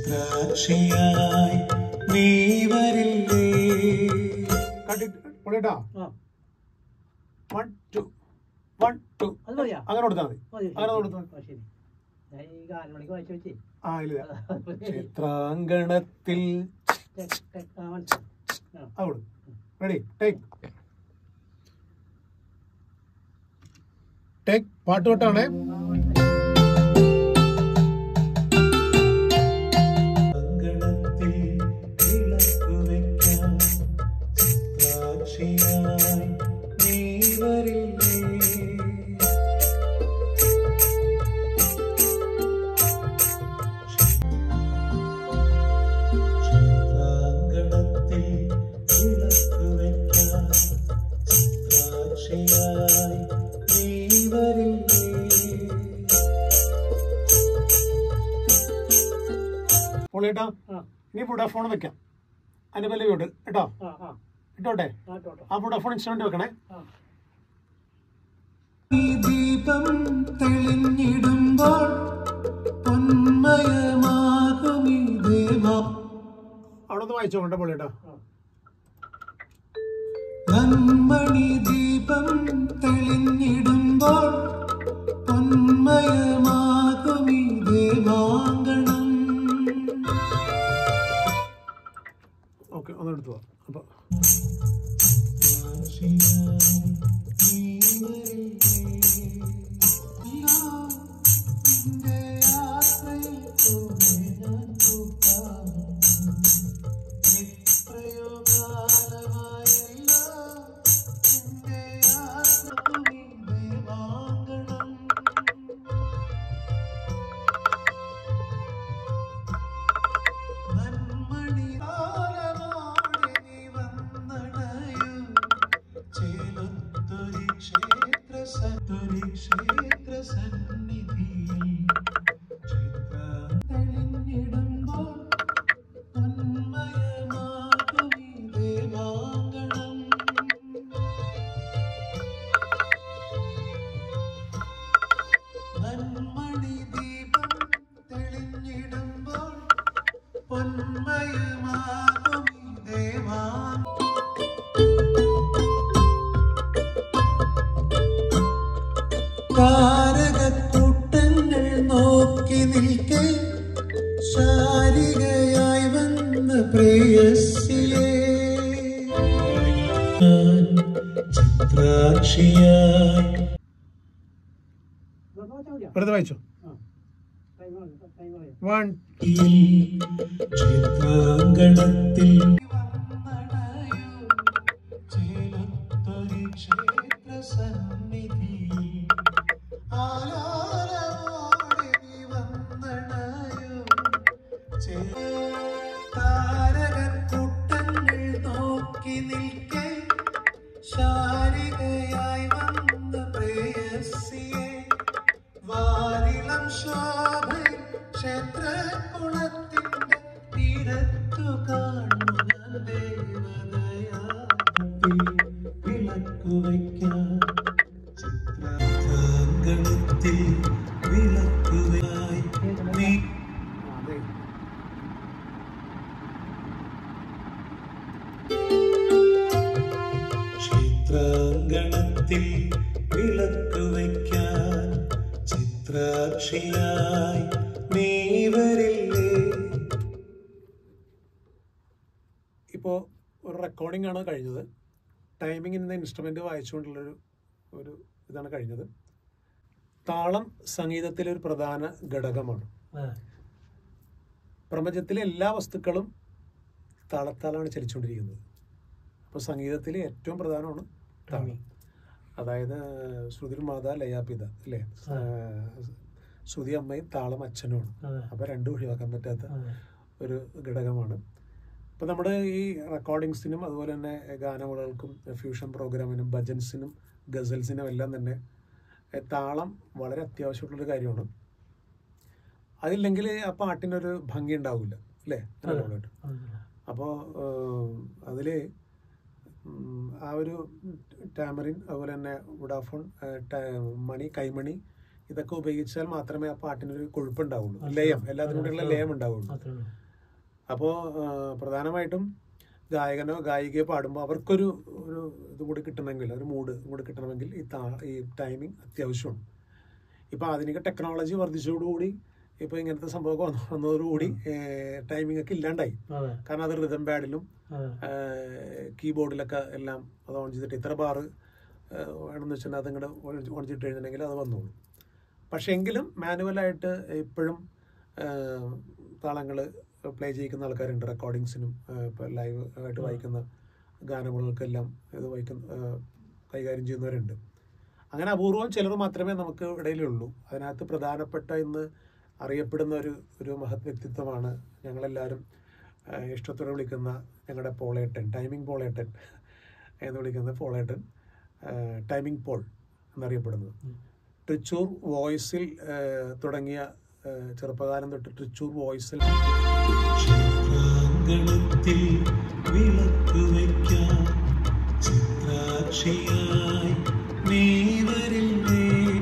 ചിത്രാക്ഷിയായി നീ വരില്ലേ പൊളിട്ടാ ആ വൺ ടു വൺ ടു അത് മതിയാ അങ്ങനെ കൊടുത്താൽ മതി മതി അങ്ങനെ കൊടുത്താൽ ആ, ശരി ഞാൻ ഈ ഗാനം മണിക്ക് വായിച്ചു വെച്ചേ ആ ഇല്ല ചിത്രാങ്കണത്തിൽ ടെക്, ടെക്, ആ, മനസ്സിലായി. ആ. അവിടെ റെഡി ടേക്ക് ടേക്ക് പാട്ട് തൊട്ടാണേ അങ്കണത്തിൽ വിളക്കുവെക്കാം ചിത്രാക്ഷിയായി നീ വരില്ലേ ചിത്രാങ്കണത്തിൽ വിളക്കുവെക്കാം ചിത്രാക്ഷിയായി നീ വരില്ലേ പൊളിയേട്ടാ ആ, ഇനി വോഡാഫോൺ വെക്കാം അതിന്റെ പല്ലവി വിട്ട് കേട്ടോ ആ, ആ, ഇട്ടോട്ടെ ആ, ഇട്ടോട്ടെ. ആ വോഡാഫോൺ ഇൻസ്ട്രുമെന്റ് വെക്കണേ ആ. ഈ ദീപം തെളിഞ്ഞിടുമ്പോൾ പൊന്മയമാകും ഈ ദേവം അവിടെ ഒന്ന് വായിച്ചോ കണ്ട പൊളിയേട്ടാ നന്മണി ദീപം തെളിഞ്ഞിടുമ്പോൾ പൊന്മയമാകും ഈ ദേവാങ്കണം ഓക്കെ ഒന്ന് എടുത്തു പോവാം അപ്പൊ നന്മണി താരമോടെ നീ വന്നണയൂ ചേലൊത്തൊരു ക്ഷേത്ര സത്തൊരു ക്ഷേത്ര സന്നിധിയിൽ ചിത്രം തെളിഞ്ഞിടുമ്പോൾ തന്മയമാകും ഈ ദേവാങ്കണം നന്മണി ദീപം തെളിഞ്ഞിടുമ്പോൾ പൊന്മയമാകും ഈ ദേവാങ്കണം താരകക്കൂട്ടങ്ങൾ നോക്കി നിൽക്കെ ശാരികയായി വന്ന പ്രേയസിയെ ഞാൻ ചിത്രാക്ഷിയായി ഇതൊക്കെ വായിച്ചാ മതിയോ? വെറുതെ വായിച്ചോ ആ. ടൈം ആയി, ടൈം ആയി. വൺ ചിത്രാങ്കണത്തിൽ ക്ഷേത്ര സന്നിധിയിൽ ആലാരമോടെ നീ വന്നണയോ താരകക്കൂട്ടങ്ങൾ നോക്കി നിൽക്കെ ശാരികയായി വന്ന പ്രേയസിയെ വാരിളം ശോഭ ക്ഷേത്രകുളത്തിന്റെ തീരത്തു കാണുന്ന ദേവതയാ വിളക്കു വയ്ക്കാം ചിത്രാങ്കണത്തിൽ വിളക്കുവായി നീ ആ, അതെ ചിത്രാങ്കണത്തിൽ വിളക്കു വയ്ക്കാൻ ചിത്രാക്ഷിയായി നീ വരില്ലേ ഇപ്പോൾ ഒരു റെക്കോർഡിംഗ് ആണ് കഴിഞ്ഞത് ടൈമിംഗ് ഇന്ന ഇൻസ്ട്രുമെൻ്റ് വായിച്ചുകൊണ്ടുള്ളൊരു ഒരു ഇതാണ് കഴിഞ്ഞത് താളം സംഗീതത്തിലെ ഒരു പ്രധാന ഘടകമാണ് പ്രപഞ്ചത്തിലെ എല്ലാ വസ്തുക്കളും താളത്താലാണ് ചലിച്ചുകൊണ്ടിരിക്കുന്നത് അപ്പോൾ സംഗീതത്തിൽ ഏറ്റവും പ്രധാനമാണ് താളം അതായത് ശ്രുതിർ മാത ലയാപിത അല്ലേ ശ്രുതി അമ്മയും താളം അച്ഛനുമാണ് അപ്പോൾ രണ്ടും ഒഴിവാക്കാൻ പറ്റാത്ത ഒരു ഘടകമാണ് ഇപ്പോൾ നമ്മുടെ ഈ റെക്കോർഡിങ്സിനും അതുപോലെ തന്നെ ഗാനമേളകൾക്കും ഫ്യൂഷൻ പ്രോഗ്രാമിനും ഭജൻസിനും ഗസൽസിനും എല്ലാം തന്നെ എ, താളം വളരെ അത്യാവശ്യമുള്ളൊരു കാര്യമാണ് അതില്ലെങ്കിൽ ആ പാട്ടിനൊരു ഭംഗി ഉണ്ടാവില്ല അല്ലേ അപ്പോൾ അതിൽ ആ ഒരു ടാമറിൻ അതുപോലെ തന്നെ വുഡാഫോൺ മണി കൈമണി ഇതൊക്കെ ഉപയോഗിച്ചാൽ മാത്രമേ ആ പാട്ടിനൊരു കൊഴുപ്പുണ്ടാവുള്ളൂ ലയം എല്ലാത്തിനും കൂടെയുള്ള ലയം ഉണ്ടാവുള്ളൂ അത്രേ ഉള്ളൂ അപ്പോൾ പ്രധാനമായിട്ടും ഗായകനോ ഗായികയോ പാടുമ്പോൾ അവർക്കൊരു ഒരു ഇത് കൂടി കിട്ടണമെങ്കിൽ ഒരു മൂഡ് കൂടി കിട്ടണമെങ്കിൽ ഈ താ ഈ ടൈമിംഗ് അത്യാവശ്യമാണ് ഇപ്പോൾ ആധുനിക ടെക്നോളജി വർദ്ധിച്ചതോടുകൂടി ഇപ്പോൾ ഇങ്ങനത്തെ സംഭവമൊക്കെ വന്നു വന്നതോടുകൂടി ടൈമിംഗ് ഒക്കെ ഇല്ലാണ്ടായി അതെ കാരണം അത് റിതം പാഡിലും അതെ കീബോർഡിലൊക്കെ എല്ലാം അത് ഓൺ ചെയ്തിട്ട് ഇത്ര ബാറ് വേണമെന്ന് വെച്ചിട്ടുണ്ടെങ്കിൽ അതിങ്ങോട്ട് ഓൺ ചെയ്തിട്ട് കഴിഞ്ഞിട്ടുണ്ടെങ്കിൽ അത് വന്നോളും പക്ഷേ എങ്കിലും മാനുവലായിട്ട് ഇപ്പോഴും താളങ്ങൾ പ്ലേ ചെയ്യിക്കുന്ന ആൾക്കാരുണ്ട് റെക്കോർഡിങ്സിനും ഇപ്പോൾ ലൈവ് ആയിട്ട് വായിക്കുന്ന ഗാനങ്ങൾക്കെല്ലാം ഇത് വായിക്കുന്ന ആ, കൈകാര്യം ചെയ്യുന്നവരുണ്ട് അങ്ങനെ അപൂർവം ചിലർ മാത്രമേ നമുക്ക് ഇടയിലുള്ളൂ അതിനകത്ത് പ്രധാനപ്പെട്ട ഇന്ന് അറിയപ്പെടുന്ന ഒരു ഒരു മഹത് വ്യക്തിത്വമാണ് ഞങ്ങളെല്ലാവരും ആ, ഇഷ്ടത്തോടെ വിളിക്കുന്ന ഞങ്ങളുടെ പോളേട്ടൻ ടൈമിംഗ് പോളേട്ടൻ എന്ന് വിളിക്കുന്ന പോളേട്ടൻ ആ, ടൈമിംഗ് പോൾ എന്നറിയപ്പെടുന്നത് ട്രിച്ചൂർ വോയിസിൽ ആ, തുടങ്ങിയ ആ, ചെറുപ്പകാലം തൊട്ട് ട്രിച്ചൂർ വോയിസിൽ ചിത്രാങ്കണത്തിൽ വിളക്ക് വയ്ക്കാൻ ചിത്രാക്ഷിയായി നീ വരില്ലേ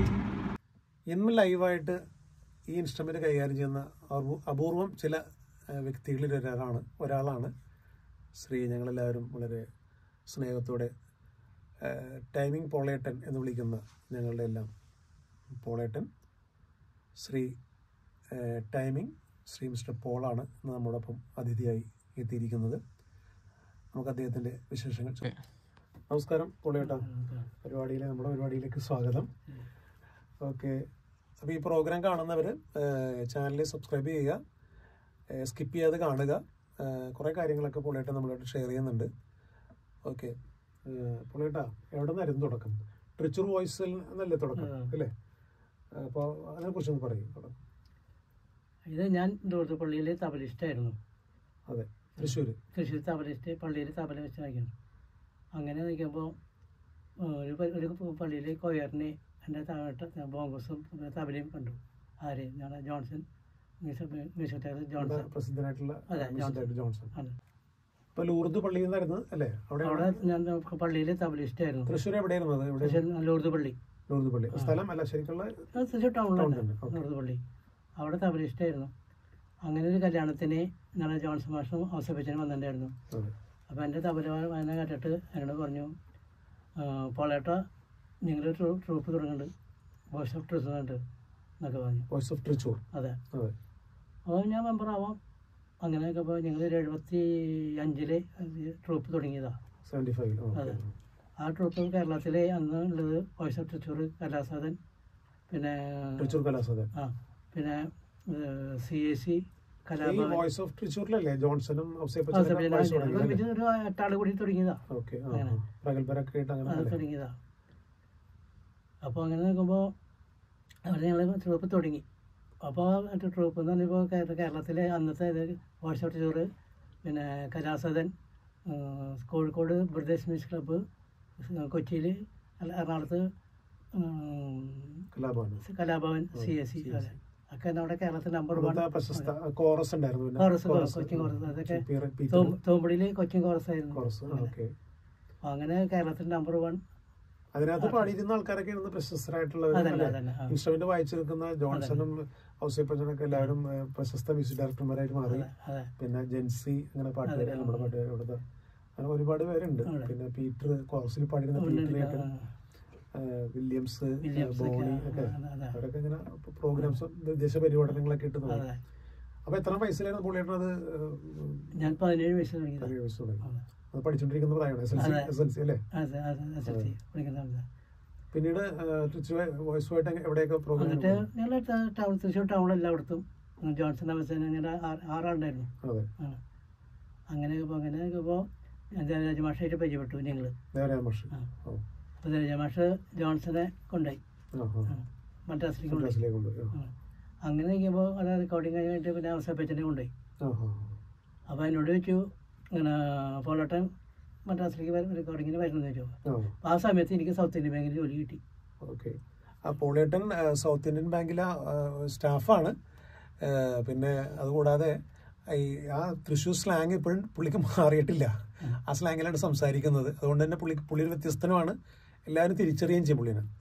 ഇന്ന് ലൈവായിട്ട് ഈ ഇൻസ്ട്രുമെന്റ് കൈകാര്യം ചെയ്യുന്ന അപൂ- അപൂർവം ചില ആ, വ്യക്തികളിൽ ഒരാളാണ് ഒരാളാണ് ശ്രീ ഞങ്ങളെല്ലാവരും വളരെ സ്നേഹത്തോടെ ആ, ടൈമിംഗ് പോളേട്ടൻ എന്ന് വിളിക്കുന്ന ഞങ്ങളുടെ എല്ലാം പോളേട്ടൻ ശ്രീ ആ, ടൈമിംഗ് ശ്രീ മിസ്റ്റർ പോളാണ് ഇന്ന് നമ്മോടൊപ്പം അതിഥിയായി എത്തിയിരിക്കുന്നത് നമുക്ക് അദ്ദേഹത്തിൻ്റെ വിശേഷങ്ങൾ ചോ- നമസ്കാരം പോളേട്ടാ പരിപാടിയിലെ നമ്മുടെ പരിപാടിയിലേക്ക് സ്വാഗതം ഓക്കെ അപ്പോൾ ഈ പ്രോഗ്രാം കാണുന്നവർ ചാനൽ സബ്സ്ക്രൈബ് ചെയ്യുക സ്കിപ്പ് ചെയ്യാതെ കാണുക കുറേ കാര്യങ്ങളൊക്കെ പുള്ളിയേട്ട നമ്മളായിട്ട് ഷെയർ ചെയ്യുന്നുണ്ട് ഓക്കെ പുള്ളിയേട്ടാ എവിടെ നിന്നായിരുന്നു തുടക്കം ട്രിച്ചർ വോയിസിൽ നിന്നല്ലേ തുടക്കം ആ. അല്ലേ അപ്പോൾ അതിനെക്കുറിച്ചൊന്ന് പറയും തുടക്കം. ഇത് ഞാൻ ദൂരത്ത് പള്ളിയിൽ തബലിസ്റ്റായിരുന്നു അതെ തൃശ്ശൂർ തൃശ്ശൂർ തബലിസ്റ്റ് പള്ളിയിൽ തബല വെച്ച് വായിക്കണം അങ്ങനെ നിൽക്കുമ്പോൾ ഒരു പ- ഒരു പള്ളിയിൽ കൊയറിനെ എൻ്റെ താഴോട്ട് ബോങ്കസും തബലയും കണ്ടു ആര് ഞങ്ങളുടെ Johnson music music director Johnson പ്രസിദ്ധനായിട്ടുള്ള അതെ, മ്യൂസിക് ഡയറക്ടർ ജോൺസൺ ആണ് അപ്പോൾ ലൂർദ് പള്ളിയിൽ നിന്നായിരുന്നു അല്ലേ അവിടെ അവിടെ ഞാൻ പള്ളിയിൽ തബലിസ്റ്റായിരുന്നു തൃശ്ശൂർ എവിടെയായിരുന്നത് എവിടെ തൃശ്ശൂർ ലൂർദ് പള്ളി ലൂർദ് പള്ളി സ്ഥലം അല്ല ശരിക്കുള്ള അത് തൃശ്ശൂർ ടൗണിലുണ്ട് ടൗണിലുണ്ട്, ഓക്കേ. ലൂർദ് പള്ളി അവിടെ തബലിസ്റ്റായിരുന്നു അങ്ങനെ ഒരു കല്യാണത്തിന് ഞങ്ങളുടെ ജോൺസൺ മാഷും ഔസഫച്ചനും വന്നിട്ടുണ്ടായിരുന്നു അതെ അപ്പോൾ എൻ്റെ തബല വായന കേട്ടിട്ട് എന്നോട് പറഞ്ഞു പോളേട്ട നിങ്ങൾ ട്രൂപ്പ് തുടങ്ങുന്നുണ്ട് വോയിസ് ഓഫ് ട്രൂത്ത് ഉണ്ട് എന്നൊക്കെ പറഞ്ഞു വോയിസ് ഓഫ് ട്രിച്ചൂർ അതെ അതെ അപ്പോൾ ഞാൻ മെമ്പർ ആവാം അങ്ങനെയൊക്കെ ഇപ്പോൾ ഞങ്ങൾ ഒരു എഴുപത്തി അഞ്ചില് ട്രൂപ്പ് തുടങ്ങിയതാണ് സെവൻറ്റി ഫൈവ് അതെ. ആ ട്രൂപ്പ് കേരളത്തിലെ അന്ന് ഉള്ളത് വോയിസ് ഓഫ് ട്രിച്ചൂർ കലാസാദൻ പിന്നെ ട്രിച്ചൂർ കലാസദൻ ആ പിന്നെ സി എ സി ഈ കലാഭവൻ വോയിസ് ഓഫ് ട്രിച്ചൂരിലല്ലേ ജോൺസണും ഔസേപ്പച്ചനും ഒരുമിച്ച് ഒരു എട്ടാള് കൂടി തുടങ്ങിയതാ ഓക്കെ അങ്ങനെ. പ്രഗത്ഭരൊക്കെ ആയിട്ട് അങ്ങനെ അത് അല്ലേ? തുടങ്ങിയതാ അപ്പോൾ അങ്ങനെ നോക്കുമ്പോൾ അവിടെ ഞങ്ങൾ ട്രൂപ്പ് തുടങ്ങി അപ്പോൾ ട്രൂപ്പ് എന്ന് പറഞ്ഞപ്പോൾ കേരളത്തിലെ അന്നത്തെ ഇത് വോയിസ് ഓഫ് ടൂറ് പിന്നെ കലാസദൻ ആ, കോഴിക്കോട് ബ്രദേഴ്സ് മ്യൂസിക് ക്ലബ്ബ് കൊച്ചിയിൽ എറണാകുളത്ത് ഉം, കലാഭവൻ കലാഭവൻ ഓ, സി എസ് സി CSC. അതെ ഒക്കെ നമ്മുടെ കേരളത്തിൽ നമ്പർ വൺ അന്നത്തെ പ്രശസ്ത കോറസ് ഉണ്ടായിരുന്നു പിന്നെ കോറസ്, കോറസ്, കൊച്ചിൻ കോറസ്, അതൊക്കെ പീറ- പീറ്റർ തോമ്പടിയിൽ കൊച്ചിൻ കോറസ് ആയിരുന്നു കോറസ് അങ്ങനെ. ഓക്കെ അപ്പോൾ അങ്ങനെ കേരളത്തിൽ നമ്പർ വൺ അതിനകത്ത് പാടിയിരുന്ന ആൾക്കാരൊക്കെ ഇന്ന് പ്രശസ്തരായിട്ടുള്ളവർ അതന്നെ അതന്നെ ആ. ഇൻസ്ട്രുമെന്റ് വായിച്ചു നിൽക്കുന്ന ജോൺസണും ഔസേപ്പച്ചനൊക്കെ എല്ലാവരും ഏഹ്, പ്രശസ്ത മ്യൂസിക് ഡയറക്ടർമാരായിട്ട് മാറി അതെ അതെ പിന്നെ ജെൻസി അങ്ങനെ പാട്ടുകാർ അതെ, ആ. നമ്മുടെ പാട്ടുകാർ ഇവിടുത്തെ അങ്ങനെ ഒരുപാട് പേരുണ്ട് അതെ. പിന്നെ പീറ്റർ കോറസിൽ പാടിയിരുന്ന ഉണ്ട്, പീറ്റർ ഉണ്ട്. ഏട്ടൻ, ആ, ഏഹ്, വില്യംസ് വില്യംസ് ഒക്കെ, ബോണി ആ, ഒക്കെ അതെ, അതെ. അവരൊക്കെ ഇങ്ങനെ പ്രോഗ്രാംസും വിദേശ പരിപാടനങ്ങളൊക്കെ ഇട്ട് തുടങ്ങി അതെ അപ്പൊ എത്ര വയസ്സിലായിരുന്നു പുള്ളിയേട്ടത് ഞാൻ പതിനേഴ് വയസ്സ് തുടങ്ങിയതാണ് പതിനേഴ് വയസ്സ് തുടങ്ങി അതെ. അത് പഠിച്ചുകൊണ്ടിരിക്കുന്ന പ്രായമാണ് എസ് എൽ സി അതെ. എസ് എൽ സി അല്ലേ അതെ അതെ എസ് എൽ സി പഠിക്കുന്നതാണ് പിന്നീട് വോയിസുമായിട്ട് എവിടെയൊക്കെ പ്രോഗ്രാം എന്നിട്ട് ഞങ്ങൾ ടൗൺ തൃശ്ശൂർ ടൗണിൽ എല്ലായിടത്തും ജോൺസൺ അവസാനം ഞങ്ങളുടെ ആറാളുണ്ടായിരുന്നു അതെ ആ. അങ്ങനെയൊക്കെ ഇപ്പോൾ അങ്ങനെയൊക്കെ ഇപ്പോൾ രാജമാഷായിട്ട് പരിചയപ്പെട്ടു ഞങ്ങൾ നേരെ മാഷ് ആ. ഓ അപ്പോൾ രാജമാഷ് ജോൺസനെ കൊണ്ടുപോയി ആ ആ ആ. മദ്രാസിലേക്ക് കൊണ്ടുപോയി ക്ലാസ്സിലേക്ക് കൊണ്ടുപോയി ആ. ആ. അങ്ങനെ നിൽക്കുമ്പോൾ അത് റെക്കോർഡിങ് കഴിഞ്ഞിട്ട് പിന്നെ അവസരപ്പച്ചനെ കൊണ്ടുപോയി ആ ആ അപ്പോൾ എന്നോട് ചോദിച്ചു ഇങ്ങനെ പോളട്ടൻ മദ്രാസിലേക്ക് റെക്കോർഡിങ്ങിന് വരുമെന്ന് ചോദിച്ചു ആ അപ്പോൾ ആ സമയത്ത് എനിക്ക് സൗത്ത് ഇന്ത്യൻ ബാങ്കിൽ ജോലി കിട്ടി ഓക്കെ ആ പോളിയേട്ടൻ ആ, സൗത്ത് ഇന്ത്യൻ ബാങ്കിലെ ആ, സ്റ്റാഫാണ് ആ, പിന്നെ അതുകൂടാതെ ഈ ആ തൃശ്ശൂർ സ്ലാങ് ഇപ്പോഴും പുള്ളിക്ക് മാറിയിട്ടില്ല ആ സ്ലാങ്ങിലാണ് സംസാരിക്കുന്നത് അതുകൊണ്ട് തന്നെ പുള്ളി പുള്ളി ഒരു വ്യത്യസ്തനുമാണ് എല്ലാവരും തിരിച്ചറിയുകയും ചെയ്യും പുള്ളിനെ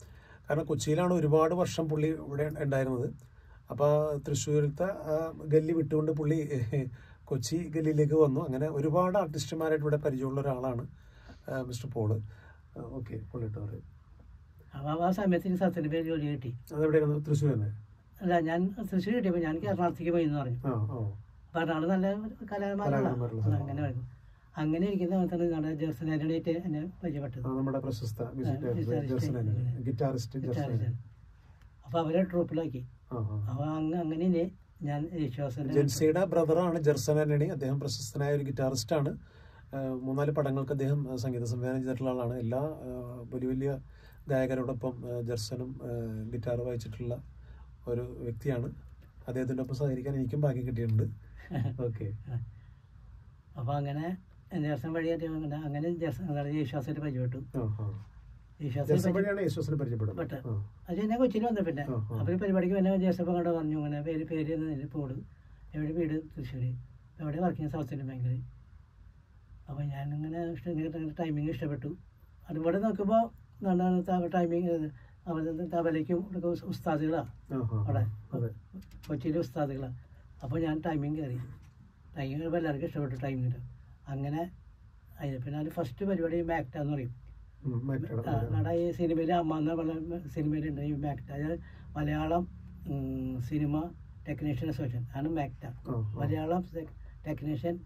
കാരണം കൊച്ചിയിലാണ് ഒരുപാട് വർഷം പുള്ളി ഇവിടെ ഉണ്ടായിരുന്നത് അപ്പോൾ തൃശ്ശൂരത്തെ ആ ഗല്ലി വിട്ടുകൊണ്ട് പുള്ളി കൊച്ചി ഗല്ലിയിലേക്ക് വന്നു അങ്ങനെ ഒരുപാട് ആർട്ടിസ്റ്റുമാരായിട്ട് ഇവിടെ പരിചയമുള്ള ഒരാളാണ് ആ, മിസ്റ്റർ പോള് ഓക്കെ പുള്ളിട്ട് പറയും അപ്പോൾ ആ സമയത്ത് എനിക്ക് സത്യൻ്റെ പേര് ജോലി കിട്ടി അതെവിടെയായിരുന്നു തൃശ്ശൂർ തന്നെ അല്ല ഞാൻ തൃശ്ശൂർ കിട്ടിയപ്പോൾ ഞാൻ എറണാകുളത്തേക്ക് പോയി എന്ന് പറഞ്ഞു ആ ഓ അപ്പോൾ എറണാകുളം നല്ല കലാകാരന്മാരുള്ള കലാകാരന്മാരുള്ള സ്ഥലമാണ്. അങ്ങനെ വരുന്നു അങ്ങനെ ഇരിക്കുന്ന സമയത്താണ് നമ്മുടെ ജേഴ്സൺ ആൻ്റണിയായിട്ട് എന്നെ പരിചയപ്പെട്ടത് ആ, നമ്മുടെ പ്രശസ്ത മ്യൂസിക് ആ, director guitarist. Jerson Antony. Guitarist Jerson Antony. അപ്പോൾ അവരെ ട്രൂപ്പിലാക്കി ആ ആ അപ്പോൾ അങ്ങ് അങ്ങനെ ഇനി ഞാൻ യേശുദാസിൻ്റെ ജെൻസിയുടെ ബ്രദറാണ് ജെർസൺ ആന്റണി അദ്ദേഹം പ്രശസ്തനായ ഒരു ഗിറ്റാറിസ്റ്റ് ആണ് ആഹ് മൂന്നാല് പടങ്ങൾക്ക് അദ്ദേഹം ആഹ് സംഗീത സംവിധാനം ചെയ്തിട്ടുള്ള ആളാണ് എല്ലാ ആഹ് വലിയ വലിയ ഗായകരോടൊപ്പം ആഹ് ജെർസനും ആഹ് ഗിറ്റാർ വായിച്ചിട്ടുള്ള ഒരു വ്യക്തിയാണ് അദ്ദേഹത്തിൻ്റെ ഒപ്പം സഹകരിക്കാൻ എനിക്കും ഭാഗ്യം കിട്ടിയിട്ടുണ്ട് ഓക്കെ അപ്പോൾ അങ്ങനെ ജേഴ്സൺ വഴിയായിട്ട് അങ്ങനെ അങ്ങനെ ജേഴ്സൺ അതായത് യേശുദാസായിട്ട് പരിചയപ്പെട്ടു യേശുദാസിനെ ജെർസൺ പരിചയ- വഴിയാണ് യേശുസിനെ പരിചയപ്പെടുന്നത് പെട്ടെ. ആ. അത് ഞാൻ കൊച്ചിയിൽ വന്ന പിന്നെ ആ, ആ. അപ്പോൾ ഈ പരിപാടിക്ക് പിന്നെ ജേഴ്സപ്പം കണ്ട പറഞ്ഞു അങ്ങനെ പേര് പേര് എന്നില്ല പോട് എവിടെ വീട് തൃശ്ശൂർ എവിടെ വർക്ക് ചെയ്യുന്ന സൗത്ത് ഇന്ത്യൻ ബാങ്കിൽ അപ്പോൾ ഞാനിങ്ങനെ ടൈമിങ് ഇഷ്ടപ്പെട്ടു അതുപോലെ നോക്കുമ്പോൾ എന്താണ് ടൈമിങ് അവിടെ തബലയ്ക്കും ഒക്കെ ഉസ് ഉസ്താദുകളാണ് ആ, ആ, ആ. അവിടെ അതെ കൊച്ചിയിലെ ഉസ്താദുകളാണ് അപ്പോൾ ഞാൻ ടൈമിങ് കയറി ടൈമിങ് കയറിയപ്പോൾ എല്ലാവർക്കും ഇഷ്ടപ്പെട്ടു ടൈമിങ് അങ്ങനെ അതിന് പിന്നെ അതിൽ ഫസ്റ്റ് പരിപാടി മാക്ട എന്ന് പറയും ഉം, മറ്റേ ആ, നട ഈ സിനിമയിൽ അമ്മ എന്ന പല സിനിമയിലുണ്ട് ഈ മാക്ട അതായത് മലയാളം ഉം, സിനിമ ടെക്നീഷ്യൻ അസോസിയേഷൻ ആണ് മാക്ട ആ, ആ. Malayalam technician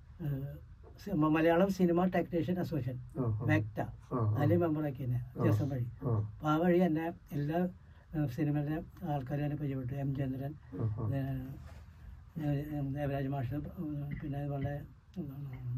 Malayalam cinema technician association ആ, ആ. മാക്ട ആ, ആ. അതിൽ മെമ്പറാക്കി തന്നെ ജേസൺ വഴി ആ, അപ്പോൾ ആ വഴി തന്നെ എല്ലാ സിനിമയിലെ ആൾക്കാരെ തന്നെ പരിചയപ്പെട്ടു എം ചന്ദ്രൻ ആ, ആ. ഏഹ്, ഏഹ്, ദേവരാജ് മാഷ് ഉം, പിന്നെ അതുപോലെ ഉം,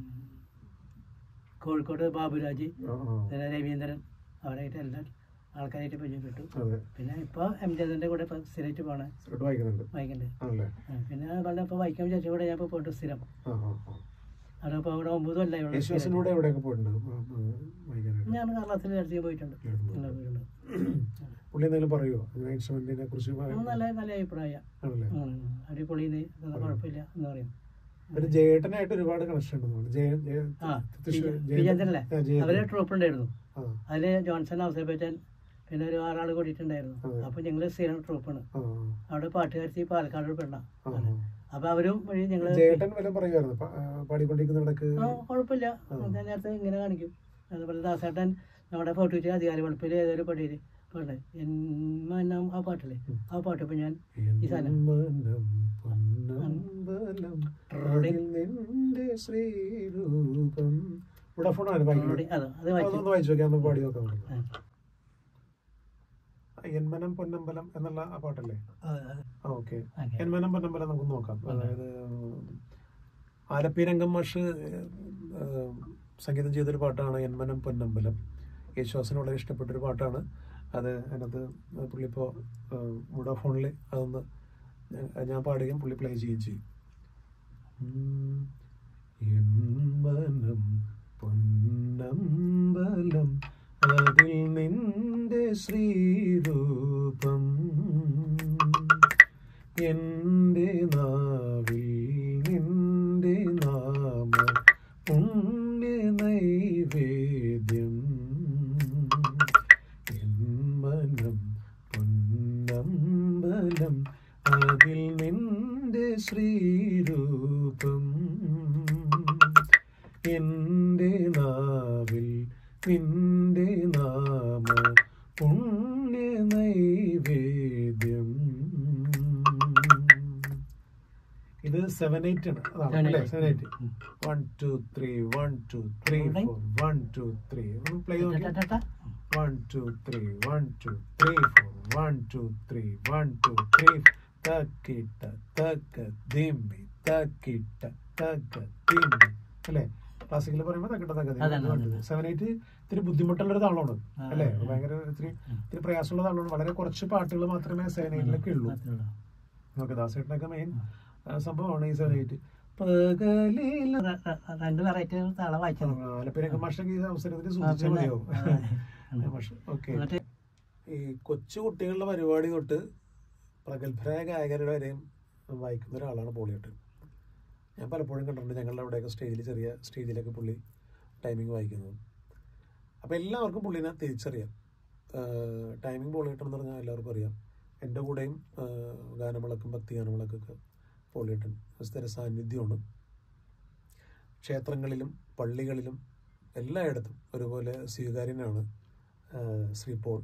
കോഴിക്കോട് ബാബുരാജ് ആ, ആ. പിന്നെ രവീന്ദ്രൻ അവരായിട്ട് എല്ലാ ആൾക്കാരായിട്ട് പരിചയപ്പെട്ടു അതെ പിന്നെ ഇപ്പോൾ എം ചന്ദ്രൻ്റെ കൂടെ ഇപ്പോൾ സ്ഥിരമായിട്ട് പോകണം സ്ഥിരമായിട്ട് വായിക്കുന്നുണ്ട് വായിക്കണ്ട് ആണല്ലേ പിന്നെ വളരെ ഇപ്പോൾ വായിക്കാൻ വിചാരിച്ച കൂടെ ഞാൻ ഇപ്പോൾ പോയിട്ട് സ്ഥിരം ആ ആ ആ അവിടെ ഇപ്പോൾ അവിടെ ഒമ്പതും അല്ല ഇവിടെ യേശുദാസിനൂടെ എവിടെയൊക്കെ പോയിട്ടുണ്ട് ആ, ആ, വായിക്കാനായിട്ട് ഞാൻ കേരളത്തിൽ അടുത്തേക്ക് പോയിട്ടുണ്ട് പോയിട്ടുണ്ട്. നല്ല പോയിട്ടുണ്ട് പുള്ളി എന്തെങ്കിലും പറയുമോ അതിനെ ഇൻസ്ട്രുമെന്റിനെ കുറിച്ച് ഉം, നല്ല നല്ല അഭിപ്രായം ആണല്ലേ അടിപൊളി കുഴപ്പമില്ല എന്ന് പറയും ഒരു ജയേട്ടനായിട്ട് ഒരുപാട് കണക്ഷൻ ഉണ്ടെന്ന് ജയ ജയ ആ തൃശ്ശൂർ വിജയന്തനല്ലേ ആ, ജയേട്ടൻ. അവരെ ട്രൂപ്പ് ഉണ്ടായിരുന്നു ആ അതില് ജോൺസൺ ഔസേബച്ചൻ പിന്നെ ഒരു ആറാൾ കൂടിയിട്ടുണ്ടായിരുന്നു അതെ. അപ്പൊ ഞങ്ങള് സ്ഥിരം ട്രൂപ്പാണ് ആ അവിടെ പാട്ടുകാരത്തി പാലക്കാട് പെണ്ണ ആ, ആ. അപ്പൊ അവരും വഴി ഞങ്ങള് ജയേട്ടൻ വല്ലതും പറയുമായിരുന്നു പ- ആ, പാടിക്കൊണ്ടിരിക്കുന്ന ഇടക്ക് ആ, കുഴപ്പമില്ല ആ. ഞാൻ നേരത്തെ ഇങ്ങനെ കാണിക്കും അതുപോലെ ദാസേട്ടൻ നമ്മുടെ ഫോട്ടോച്ച് അധികാരി വെളുപ്പിൽ ഏതൊരു പടിയില് പാട്ടെ എന്മനം ആ പാട്ടില്ലേ ഉം. ആ പാട്ട് ഇപ്പൊ ഞാൻ ഈ സാധനം മനം പൊന്നമ്പലം അതിൽ നിന്റെ ശ്രീരൂപം വോഡാഫോണാണ് വായിക്കുന്നത് അത് അത് വായിച്ചു അതൊന്ന് വായിച്ചു നോക്കാം ഒന്ന് പാടി നോക്കാം നമുക്ക്. ആ. ആ, എൻമനം പൊന്നമ്പലം എന്നുള്ള ആ പാട്ടല്ലേ ആ, അത് ആ ഓക്കെ ഓക്കേ. എൻമനം പൊന്നമ്പലം നമുക്ക് നോക്കാം അതായത് ആലപ്പി രംഗം മാഷ് ഏഹ്, സംഗീതം ചെയ്തൊരു പാട്ടാണ് എൻമനം പൊന്നമ്പലം യേശുദാസിന് വളരെ ഇഷ്ടപ്പെട്ടൊരു പാട്ടാണ് അത് അതിനകത്ത് പുള്ളി ഇപ്പോൾ വോഡാഫോണിൽ അതൊന്ന് ഞാൻ- ഞാൻ പാടുകയും പുള്ളി പ്ലേ ചെയ്യുകയും ചെയ്യും ഉം. എൻമനം പൊന്നമ്പലം അതിൽ നിന്റെ ശ്രീരൂപം എന്റെ നാവിൽ നിന്റെ നാമ പുണ്യ നൈവേദ്യം എൻ മനം പൊന്നമ്പലം അതിൽ നിന്റെ ശ്രീരൂപം എന്റെ നാവിൽ നിന്റെ നാമ പുണ്യ നൈവേദ്യം ഇത് സെവൻ എയ്റ്റ് ആണ് അതാണ് Seven അല്ലേ eight. സെവൻ എയ്റ്റ് ഉം. One two three one two three Right. Four one two three ഒന്ന് പ്ലേ ടാ, നോക്കി ടാ, ടാ. One two three one two three four one two three one two three തക്കിട്ട തക്ക ദിമ്മി തക്കിട്ട തക്ക ദിമ്മി അല്ലേ ക്ലാസിക്കൽ പറയുമ്പോൾ തക്കിട്ട തക്ക അതെ, അതെ, ദിമ്മി അതെ. സെവൻ എയ്റ്റ് ഇത്തിരി ബുദ്ധിമുട്ടുള്ളൊരു താളമാണ് ആ, അല്ലേ ആ. ഭയങ്കര ഇത്തിരി ഇത്തിരി പ്രയാസമുള്ള താളമാണ് വളരെ കുറച്ച് പാട്ടുകൾ മാത്രമേ സെവൻ എയ്റ്റിലൊക്കെ ഉള്ളൂ മാത്രമേ ഉള്ളൂ. നമുക്ക് ദാസേട്ടനൊക്കെ മെയിൻ സംഭവമാണ് ഈ സെവൻ എയ്റ്റ് പകലിൽ ര- ര- രണ്ട് വെറൈറ്റി താളം വായിച്ചത് ആലപ്പുഴ മാഷൊക്കെ ഈ അവസരത്തിൽ ആ, സൂചിച്ചാൽ പിന്നെ. മതിയാവും ആ, മാഷ് ഓക്കെ എന്നിട്ട് ഈ കൊച്ചു കുട്ടികളുടെ പരിപാടി തൊട്ട് പ്രഗത്ഭരായ ഗായകരുടെ വരെയും വായിക്കുന്ന ഒരാളാണ് പോളിയേട്ടൻ ഞാൻ പലപ്പോഴും കണ്ടിട്ടുണ്ട് ഞങ്ങളുടെ അവിടെയൊക്കെ സ്റ്റേജിൽ ചെറിയ സ്റ്റേജിലൊക്കെ പുള്ളി ടൈമിംഗ് വായിക്കുന്നത് അപ്പോൾ എല്ലാവർക്കും പുള്ളിനെ തിരിച്ചറിയാം ടൈമിംഗ് പോളിയേട്ടൻ എന്ന് പറഞ്ഞാൽ എല്ലാവർക്കും അറിയാം എൻ്റെ കൂടെയും ആ, ഗാനമേളക്കും ഭക്തി ഗാനമേളക്കൊക്കെ പോളിയേട്ടൻ സ്ഥിര സാന്നിധ്യമാണ് ക്ഷേത്രങ്ങളിലും പള്ളികളിലും എല്ലായിടത്തും ഒരുപോലെ സ്വീകാര്യനാണ് ആ, ശ്രീ പോൾ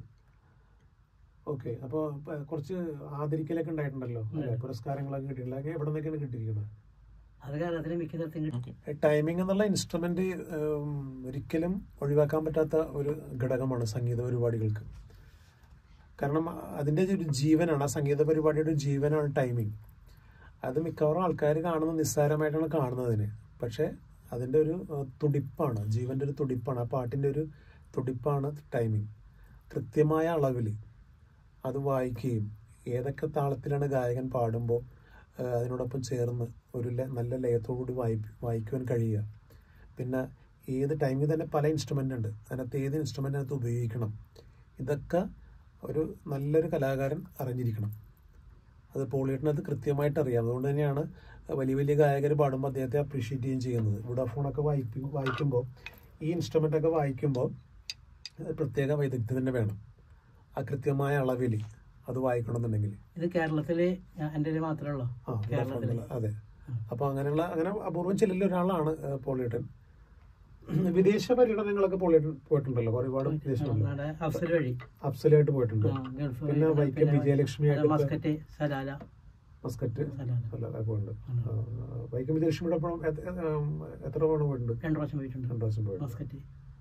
ഓക്കെ അപ്പോൾ കുറച്ച് ആദരിക്കലൊക്കെ ഉണ്ടായിട്ടുണ്ടല്ലോ അല്ലേ പുരസ്കാരങ്ങളൊക്കെ കിട്ടിയിട്ടില്ല അതൊക്കെ എവിടെ നിന്നൊക്കെയാണ് കിട്ടിയിരിക്കുന്നത് അത് കേരളത്തിലെ മിക്ക സ്ഥലത്തും കിട്ടും ടൈമിംഗ് എന്നുള്ള ഇൻസ്ട്രുമെന്റ് ഒരിക്കലും ഒഴിവാക്കാൻ പറ്റാത്ത ഒരു ഘടകമാണ് സംഗീത പരിപാടികൾക്ക് കാരണം അതിൻ്റെ ഒരു ജീവനാണ് ആ സംഗീത പരിപാടിയുടെ ഒരു ജീവനാണ് ടൈമിംഗ് അത് മിക്കവാറും ആൾക്കാർ കാണുന്നത് നിസ്സാരമായിട്ടാണ് കാണുന്നതിന് പക്ഷേ അതിൻ്റെ ഒരു ഏഹ്, തുടിപ്പാണ് ജീവൻ്റെ ഒരു തുടിപ്പാണ് ആ പാട്ടിൻ്റെ ഒരു തുടിപ്പാണ് ടൈമിംഗ് കൃത്യമായ അളവിൽ അത് വായിക്കുകയും ഏതൊക്കെ താളത്തിലാണ് ഗായകൻ പാടുമ്പോൾ ഏഹ്, അതിനോടൊപ്പം ചേർന്ന് ഒരു ല- നല്ല ലയത്തോടുകൂടി വായി വായിക്കുവാൻ കഴിയുക പിന്നെ ഏത് ടൈമിൽ തന്നെ പല ഇൻസ്ട്രുമെൻ്റ് ഉണ്ട് അതിനകത്ത് ഏത് ഇൻസ്ട്രുമെൻ്റ് അതിനകത്ത് ഉപയോഗിക്കണം ഇതൊക്കെ ഒരു നല്ലൊരു കലാകാരൻ അറിഞ്ഞിരിക്കണം അത് പോളിയേട്ടിനകത്ത് കൃത്യമായിട്ട് അറിയാം അതുകൊണ്ട് തന്നെയാണ് വലിയ വലിയ ഗായകർ പാടുമ്പോൾ അദ്ദേഹത്തെ അപ്രീഷിയേറ്റ് ചെയ്യുകയും ചെയ്യുന്നത് വുഡാഫോണൊക്കെ വായിക്കും വായിക്കുമ്പോൾ ഈ ഇൻസ്ട്രുമെൻ്റ് ഒക്കെ വായിക്കുമ്പോൾ പ്രത്യേക വൈദഗ്ധ്യം തന്നെ വേണം ആ കൃത്യമായ അളവിൽ അത് വായിക്കണമെന്നുണ്ടെങ്കിൽ ഇത് കേരളത്തില് ഞാൻ- എൻ്റെ ഒരു മാത്രമേ ഉള്ളൂ ആ കേരളത്തില് വുഡാഫോൺ അതെ അപ്പോൾ അങ്ങനെയുള്ള അങ്ങനെ അപൂർവം ചിലരിൽ ഒരാളാണ് ഏഹ്, പോളിയേട്ടൻ വിദേശ പര്യടനങ്ങളൊക്കെ പോളിയേട്ടൻ പോയിട്ടുണ്ടല്ലോ ഒരുപാട് വിദേശങ്ങളിലും നമ്മുടെ അഫ്സൽ വഴി അഫ്സലായിട്ട് പോയിട്ടുണ്ട് ആ, ഗൾഫ് വഴി പിന്നെ വൈക്കം പിന്നെ വിജയലക്ഷ്മിയായിട്ട് മസ്കറ്റ് സലാല മസ്കറ്റ് സലാല അല്ല പോയിട്ടുണ്ട് ആ, വൈക്കം വിജയലക്ഷ്മിയുടെ ഒപ്പം എത്ര ഉം, എത്ര തവണ പോയിട്ടുണ്ട് രണ്ടു പ്രാവശ്യം പോയിട്ടുണ്ട് രണ്ടു പ്രാവശ്യം പോയിട്ടുണ്ട് മസ്കറ്റ്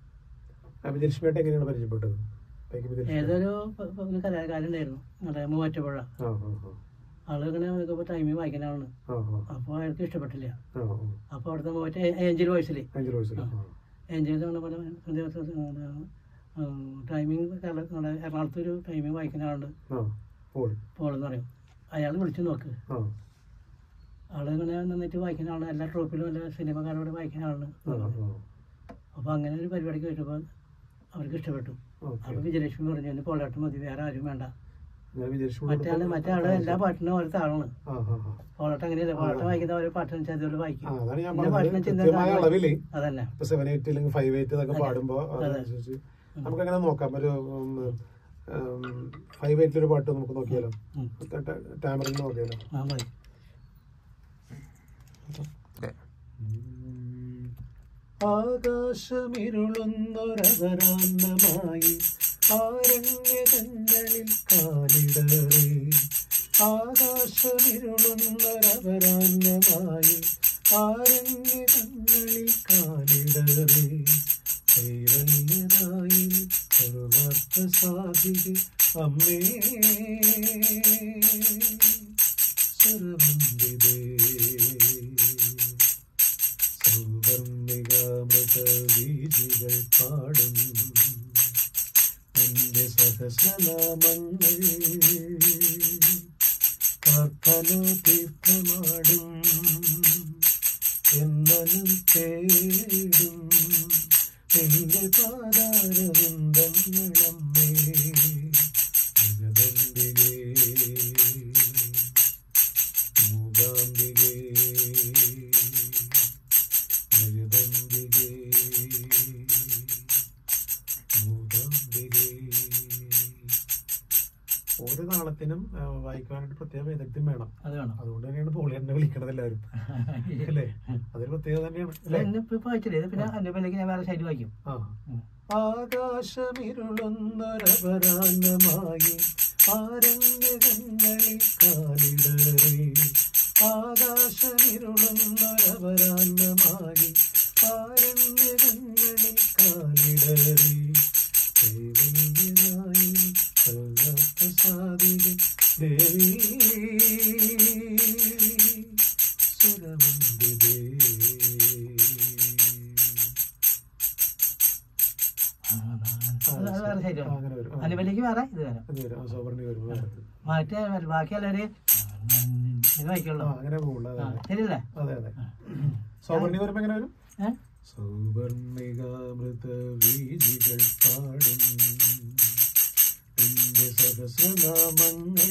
ആ വിജയലക്ഷ്മിയായിട്ട് എങ്ങനെയാണ് പരിചയപ്പെട്ടത് വൈക്കം വിജയലക്ഷ്മി ഏതൊരു പ- പ- ഒരു കലാകാരൻ ഉണ്ടായിരുന്നു നമ്മുടെ മൂവാറ്റുപുഴ ആ ആ ആള് ഇങ്ങനെ നോക്കുമ്പോൾ ടൈമിൽ വായിക്കുന്ന ആളാണ് ആ ആ അപ്പോൾ അയാൾക്ക് ഇഷ്ടപ്പെട്ടില്ല ആ ആ അപ്പോൾ അവിടുത്തെ മൂവാറ്റ് ഏഞ്ചൽ വോയിസിൽ അഞ്ചു വയസ്സിൽ ആ ഏഞ്ചൽ എന്ന് പറഞ്ഞ പോലെ ടൈമിങ് നമ്മുടെ എറണാകുളത്ത് ഒരു ടൈമിങ് വായിക്കുന്ന ആളുണ്ട് ആ പോൾ പോളെന്ന് പറയും അയാൾ വിളിച്ചു നോക്ക് ആ ആള് ഇങ്ങനെ നന്നായിട്ട് വായിക്കുന്ന ആളാണ് എല്ലാ ട്രോപ്പിലും എല്ലാ സിനിമക്കാരോട് വായിക്കുന്ന ആളാണ് ആ ആ അപ്പോൾ അങ്ങനെ ഒരു പരിപാടിക്ക് വെച്ചപ്പോൾ അവർക്ക് ഇഷ്ടപ്പെട്ടു ഓക്കെ അപ്പോൾ വിജയലക്ഷ്മി പറഞ്ഞു എന്നെ പോളാട്ട് മതി വേറെ ആരും വേണ്ട ഞാൻ വിജയലക്ഷ്മി മറ്റേ ആള് മറ്റേ ആള് എല്ലാ പാട്ടിനും ഓരോ താളാണ് ആ ആ ആ പോളാട്ട് അങ്ങനെയല്ല പോളാട്ട് വായിക്കുന്ന ഓരോ പാട്ടിനും വെച്ചാൽ അതുപോലെ വായിക്കും ആ, അതാണ് ഞാൻ ഇന്ന പറഞ്ഞത് പാട്ടിനെ ചിന്ത കൃത്യമായ അളവില് അതന്നെ ഇപ്പൊ സെവൻ എയ്റ്റ് അല്ലെങ്കിൽ ഫൈവ് എയ്റ്റ് ഇതൊക്കെ പാടുമ്പോ അതനുസരിച്ച് നമുക്ക് അങ്ങനെ നോക്കാം ഒരു ഫൈവ് എയ്റ്റിൽ ഒരു പാട്ട് നമുക്ക് നോക്കിയാലോ ഉം. ടാമറിൽ നോക്കിയാലോ ആ മതി ആകാശമിരുളുന്നൊരപരാന്നമായി ആരണ്യകങ്ങളിൽ കാലിടറി ആകാശമിരുളുന്നൊരപരാന്നമായി ആരണ്യകങ്ങളിൽ കാലിടറി കൈവല്യനായി സർവാർത്ഥ സാധിക അമ്മേ സർവന്തിതേ സൗവർണികാമൃതബീജികൾ പാടും നിന്റെ സഹസ്രനാമങ്ങൾ പ്രാർത്ഥന തീർത്ഥമാടും എന്നലും തേടും നിന്റെ പാതാരവിന്ദങ്ങളമ്മേ ജഗദംബികേ മൂകാംബികേ ജഗദംബികേ മൂകാംബികേ ഓരോ താളത്തിനും ആ, വായിക്കാനായിട്ട് പ്രത്യേക വൈദഗ്ധ്യം വേണം അത് വേണം അതുകൊണ്ട് തന്നെയാണ് പോളിയറിനെ വിളിക്കണത് എല്ലാവരും അല്ലേ അതൊരു പ്രത്യേകത തന്നെയാണ് അല്ല ഇന്നിപ്പോ ഇപ്പൊ വായിച്ചില്ലേ ഇത് പിന്നെ അനുപലേക്ക് ഞാൻ വേറെ ശൈലി വായിക്കും ആ ഉം. ആകാശമിരുളുന്നൊരപരാന്നമായി ആരണ്യകങ്ങളിൽ കാലിടറി ആകാശമിരുളുന്നൊരപരാന്നമായി ആരണ്യകങ്ങളിൽ കാലിടറി കൈവല്യനായി സാധിക ദേവി സുരവന്തിതേ അത് വേറെ ശൈലി ആ, അങ്ങനെ വരും. ആ. അനുപലേക്ക് വേറെ ഇത് വേറെ അത് വരും. ആ, സൗവർണ്ണി വരും. ആ. മാറ്റി ബാക്കിയുള്ളവര് ഇത് വായിക്കുള്ളൂ ആ, അങ്ങനെ പോകുള്ളൂ അതെ ആ, അതെ. ശരിയല്ലേ അതെ അതെ സൗവർണ്ണി വരുമ്പോ എങ്ങനെ വരും ഏ? സൗവർണികാമൃത വീജികൾ പാടും നിന്റെ സഹസ്രനാമങ്ങൾ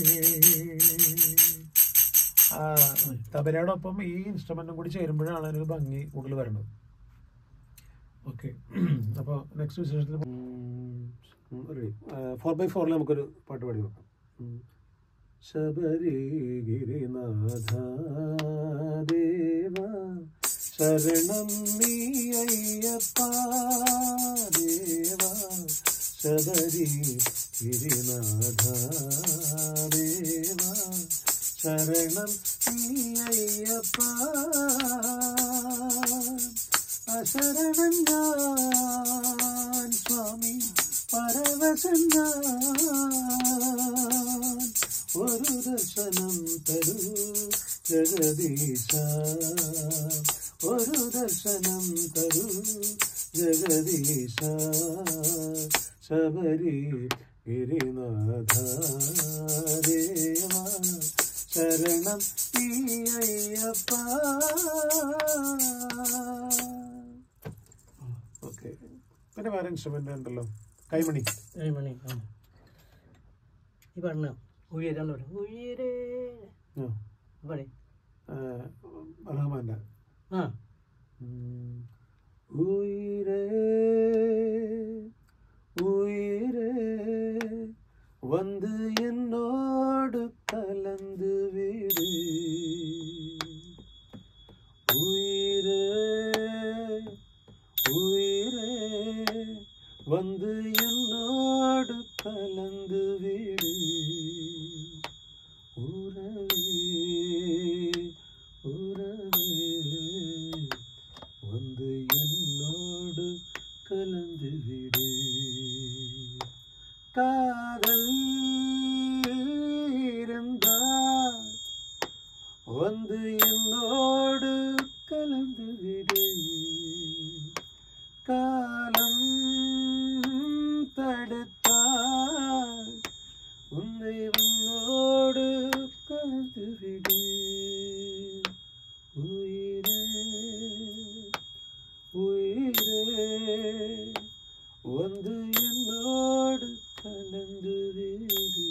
ആ തബലയോടൊപ്പം ഈ ഇൻസ്ട്രുമെന്റും കൂടി ചേരുമ്പോഴാണ് അതിനൊരു ഭംഗി കൂടുതൽ വരുന്നത് ഓക്കെ അപ്പോൾ നെക്സ്റ്റ് വിശേഷത്തിൽ റെഡി ഫോർ ബൈ ഫോറിൽ നമുക്കൊരു പാട്ട് പാടി നോക്കാം ഉം. ശബരി ഗിരിനാഥ ദേവ ശരണം നീ അയ്യപ്പ ദേവ ശബരി ഗിരിനാഥ ദേവ ശരണം നീ അയ്യപ്പ അശരണം ഞാൻ സ്വാമി പരവശൻ ഞാൻ ഒരു ദർശനം തരൂ ജഗദീശ ഒരു ദർശനം തരൂ ജഗദീശ ശബരി ഗിരിനാഥ ദേവ ശരണം നീ അയ്യപ്പ ഓക്കെ പിന്നെ വേറെ ഇൻസ്ട്രുമെന്റ് ഉണ്ടല്ലോ കൈമണി മണി ആ ഈ പാടണ ഉയരാന്ന് പറയും ഉയരേ ആ, പാടി ആ, റഹ്മാന്റെ ആ ഉം. ഉയിരേ ഉയിരേ வந்து என்னோடு கலந்து விடு உயிரே உயிரே வந்து என்னோடு கலந்து விடு உறவே உறவே வந்து என்னோடு கலந்து விடு காதல் இருந்தால் வந்து என்னோடு கலந்து விடு காலம் தடுத்தால் உன்னை உன்னோடு கலந்து விடு உயிரே உயிரே வந்து என்னோடு கலந்து விடு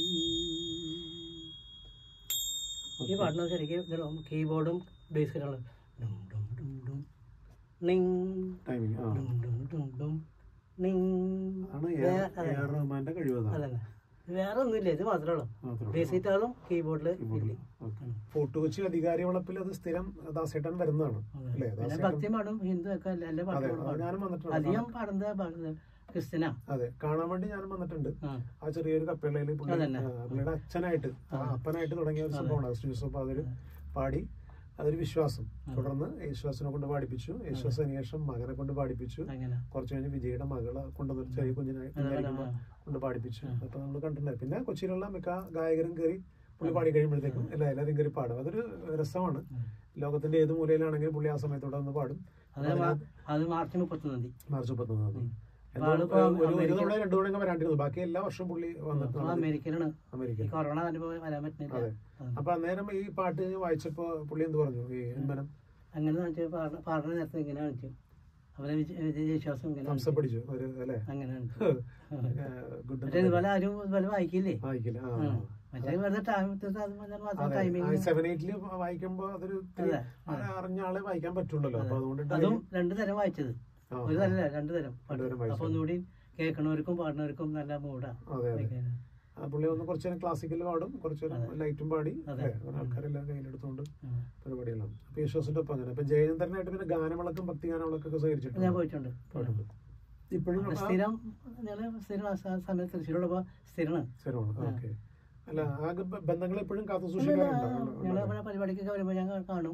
ഈ പാടുന്നത് ശരിക്കും കീബോർഡും ബേസ് കിട്ടാണ് ഡും ഡും ഡും ഡും നിങ് ടൈമിങ് ആ ഡും ഡും ഡും ഡും നിങ് ആണ് എ വേ- ആർ അതെ. റഹ്മാന്റെ കഴിവതാണ് അതന്നെ വേറെ ഒന്നുമില്ല ഇത് മാത്രമേ ഉള്ളൂ മാത്രമേ ബേസ് ഗിറ്റാറും കീബോർഡിൽ ഉള്ളൂ. ഓക്കേ. ഫോർട്ട് കൊച്ചി അധികാരി വളപ്പിൽ അത് സ്ഥിരം ദാസേട്ടൻ വരുന്നതാണ് അല്ലേ പിന്നെ ദാസേട്ടൻ ഭക്തി പാടും ഹിന്ദു ഒക്കെ എല്ലാ- എല്ലാ അതെ പാട്ടുകളും അത് പാടും ഞാനും വന്നിട്ടുണ്ട് അധികം പാടുന്നത് പാടുന്നത് ക്രിസ്ത്യനാ അതെ കാണാൻ വേണ്ടി ഞാനും വന്നിട്ടുണ്ട് ആ ആ ചെറിയൊരു കപ്പേളയിൽ പുള്ളി അതന്നെ. ആ, പുള്ളിയുടെ അച്ഛനായിട്ട് ആ, അപ്പനായിട്ട് തുടങ്ങിയ ഒരു സംഭവമാണ് അഗസ്റ്റിൻ ജോസഫ് അതൊരു പാടി അതൊരു വിശ്വാസം തുടർന്ന് യേശുദാസിനെ കൊണ്ട് പാടിപ്പിച്ചു യേശുദാസിന് ശേഷം മകനെ കൊണ്ട് പാടിപ്പിച്ചു അങ്ങനെ കുറച്ച് കഴിഞ്ഞ് വിജയുടെ മകളെ കൊണ്ടുവന്ന് ചെറിയ കുഞ്ഞിനായി കുഞ്ഞായിരിക്കുമ്പോൾ കൊണ്ട് പാടിപ്പിച്ചു അപ്പൊ നമ്മൾ കണ്ടിട്ടുണ്ടായി പിന്നെ കൊച്ചിയിലുള്ള മിക്ക ഗായകരും കയറി പുള്ളി പാടി കഴിയുമ്പോഴത്തേക്കും എല്ലാ എല്ലാവരും കയറി പാടും അതൊരു രസമാണ് ലോകത്തിന്റെ ഏത് മൂലയിലാണെങ്കിലും പുള്ളി ആ സമയത്തോടെ വന്ന് പാടും അത് മാ- അത് മാർച്ച് മുപ്പത്തൊന്നാം തീയതി മാർച്ച് മുപ്പത്തൊന്നാം തീയതി അപ്പൊ ആളിപ്പോ ഒരു ഒരു അമേരിക്ക- തവണ രണ്ടു തവണ വരാണ്ടിരുന്നു ബാക്കി എല്ലാ വർഷവും പുള്ളി അപ്പോൾ വന്നിട്ടുണ്ട് അമേരിക്കയിലാണ് ഈ അമേരിക്ക കൊറോണ അനുഭവം വരാൻ പറ്റുന്നില്ല അതെ അപ്പൊ അന്നേരം ഈ പാട്ട് ഞാൻ വായിച്ചപ്പോ പുള്ളി എന്ത് പറഞ്ഞു ഈ എന്മനം അങ്ങനെ വെച്ചാൽ പാടുന്ന നേരത്തെ ഇങ്ങനെ കാണിച്ചു അവരെ വിജയ വിജയ വിശ്വാസം ഇങ്ങനെ ഹംസ കാണിച്ചു. പഠിച്ചു ഒരു അല്ലേ അങ്ങനെ കാണിച്ചു ഗുഡ് പക്ഷേ ഇതുപോലെ ആരും ഇതുപോലെ വായിക്കില്ലേ വായിക്കില്ല ആ ഉം. മറ്റേ വെറുതെ ടൈം മാത്രം ടൈമിങ് സെവൻ എയ്റ്റില് വായിക്കുമ്പോ അതൊരു ഇത്തിരി അതെ, അതെ. അറിഞ്ഞ ആളെ വായിക്കാൻ പറ്റുള്ളല്ലോ അപ്പൊ അതുകൊണ്ട് അതും രണ്ടു തരം വായിച്ചത് ആ, ഒരു തരല്ല രണ്ടു തരം രണ്ടു തരം വായിച്ചത്. അപ്പൊ ഒന്നുകൂടി കേൾക്കണവർക്കും പാടുന്നവർക്കും നല്ല മൂടാ അതെ അതെ ആ പുള്ളി ഒന്ന് കുറച്ച് നേരം ക്ലാസിക്കൽ പാടും കുറച്ച് നേരം ലൈറ്റും പാടി അതെ. അല്ലേ? അങ്ങനെ ആൾക്കാരെല്ലാം കയ്യിലെടുത്തോണ്ട് പരിപാടികളാണ് അപ്പൊ യേശുദാസിന്റെ ഒപ്പം അങ്ങനെ അപ്പൊ ജയചന്ദ്രനായിട്ട് പിന്നെ ഗാനവിളക്കും ഭക്തി ഗാനവിളക്കൊക്കെ ഞാൻ സഹകരിച്ചിട്ടുണ്ട് പോയിട്ടുണ്ട് പാട്ടുണ്ട് ഇപ്പോഴും അവിടെ സ്ഥിരം ഞങ്ങള് സ്ഥിരം ആ സ- സമയത്ത് തൃശ്ശൂരുള്ളപ്പോ സ്ഥിരമാണ് സ്ഥിരമാണ് ഓക്കെ അല്ല ആ ഗ- ബന്ധങ്ങൾ എപ്പോഴും കാത്തു ഞങ്ങള് സൂക്ഷിക്കാറുണ്ട് ഇവിടെ പരിപാടിക്കൊക്കെ വരുമ്പോ ഞങ്ങൾ കാണും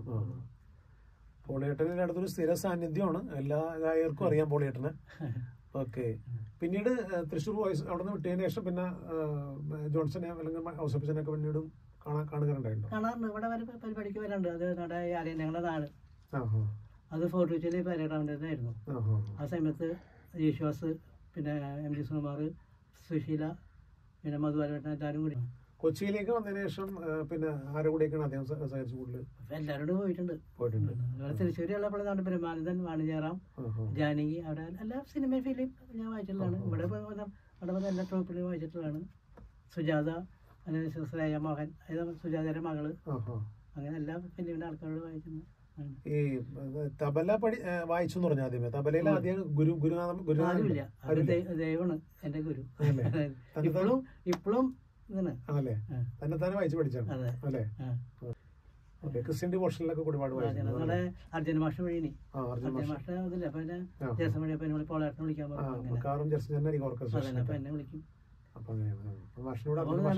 പോളിയേട്ടൻ്റെ അടുത്തൊരു സ്ഥിര സാന്നിധ്യമാണ് എല്ലാ ഗായകർക്കും അറിയാം പോളിയേട്ടനെ ഓക്കെ പിന്നീട് ആ, തൃശ്ശൂർ വോയിസ് അവിടെ നിന്ന് വിട്ടതിന് ശേഷം പിന്നെ ആ, ജോൺസനെ അല്ലെങ്കിൽ ഔസഫിച്ചനൊക്കെ പിന്നീടും കാണാൻ കാണുകയുണ്ടായിട്ടുണ്ടോ കാണാറുണ്ട് ഇവിടെ വരെ പരിപാടിക്ക് വരാറുണ്ട് അത് നമ്മുടെ ആലയം ഞങ്ങളുടെ നാട് ആ ഹാ അത് ഫോർട്ട് കൊച്ചിയിൽ പരേഡാവേണ്ടതായിരുന്നു ആ ഹാ ആ സമയത്ത് യേശുദാസ് പിന്നെ എം ജി സുകുമാർ സുശീല പിന്നെ മധുബാലവേട്ടൻ എല്ലാവരും കൂടി കൊച്ചിയിലേക്ക് വന്നതിന് ശേഷം ആ, പിന്നെ ആരുടെ കൂടെയൊക്കെയാണ് അദ്ദേഹം സ- സഹകരിച്ച് കൂടുതൽ അപ്പൊ എല്ലാവരോടും പോയിട്ടുണ്ട് പോയിട്ടുണ്ട് അതുപോലെ തൃശ്ശൂർ ഉള്ളപ്പോഴാണ് ബ്രഹ്മാനന്ദൻ വാണിജ്യറാം ആ ഹാ ജാനകി അവിടെ എല്ലാ സിനിമ ഫിലിം ഞാൻ വായിച്ചിട്ടുള്ളതാണ് ഇവിടെ ഇപ്പൊ വന്ന- അവിടെ വന്ന എല്ലാ ട്രോപ്പിലും വായിച്ചിട്ടുള്ളതാണ് സുജാത അങ്ങനെ ശ്രേയ മോഹൻ അതായത് സുജാതയുടെ മകള് ആ ഹാ അങ്ങനെ എല്ലാ ഫിലിമിന്റെ ആൾക്കാരോട് വായിച്ചിട്ടുണ്ട് ഉം. ഈ ഇത് തബല പഠി ഏ, വായിച്ചു എന്ന് പറഞ്ഞു ആദ്യമേ തബലയിൽ ആദ്യം ഗുരു ഗുരുനാഥം ഗുരുനാഥൻ ആരുമില്ല അത് ആരുമില്ല ദൈ- ദൈവമാണ് എൻ്റെ ഗുരു ആണല്ലേ? തന്നെ ഇപ്പോഴും ഇപ്പോഴും ഇതാണ് ആണല്ലേ ആ. തന്നെ തന്നെ വായിച്ചു പഠിച്ചാണ് അതെ അല്ലേ ആ. ഓക്കെ ക്രിസ്ത്യൻ ഡിവോഷനിലൊക്കെ ഒരുപാട് ആ, വായിച്ചു നമ്മുടെ അർജുന മാഷ വഴിനി ആ അർജുൻ അർജുന മാഷ് മാഷ അതില്ല അപ്പൊ എന്നെ ആ. ദിവസം വഴി അപ്പൊ എന്നോട് പോളാട്ടിനെ വിളിക്കാൻ ആ പറഞ്ഞു അങ്ങനെ കാറും ജെർസി തന്നെ ആയിരിക്കും ഓർക്കസ്ട്രേഷൻ അതന്നെ അപ്പൊ എന്നെ വിളിക്കും അപ്പൊ അങ്ങനെയാണ് ആ. അപ്പൊ മാഷിനോട് അപ്പോൾ അർജുൻ മാഷ്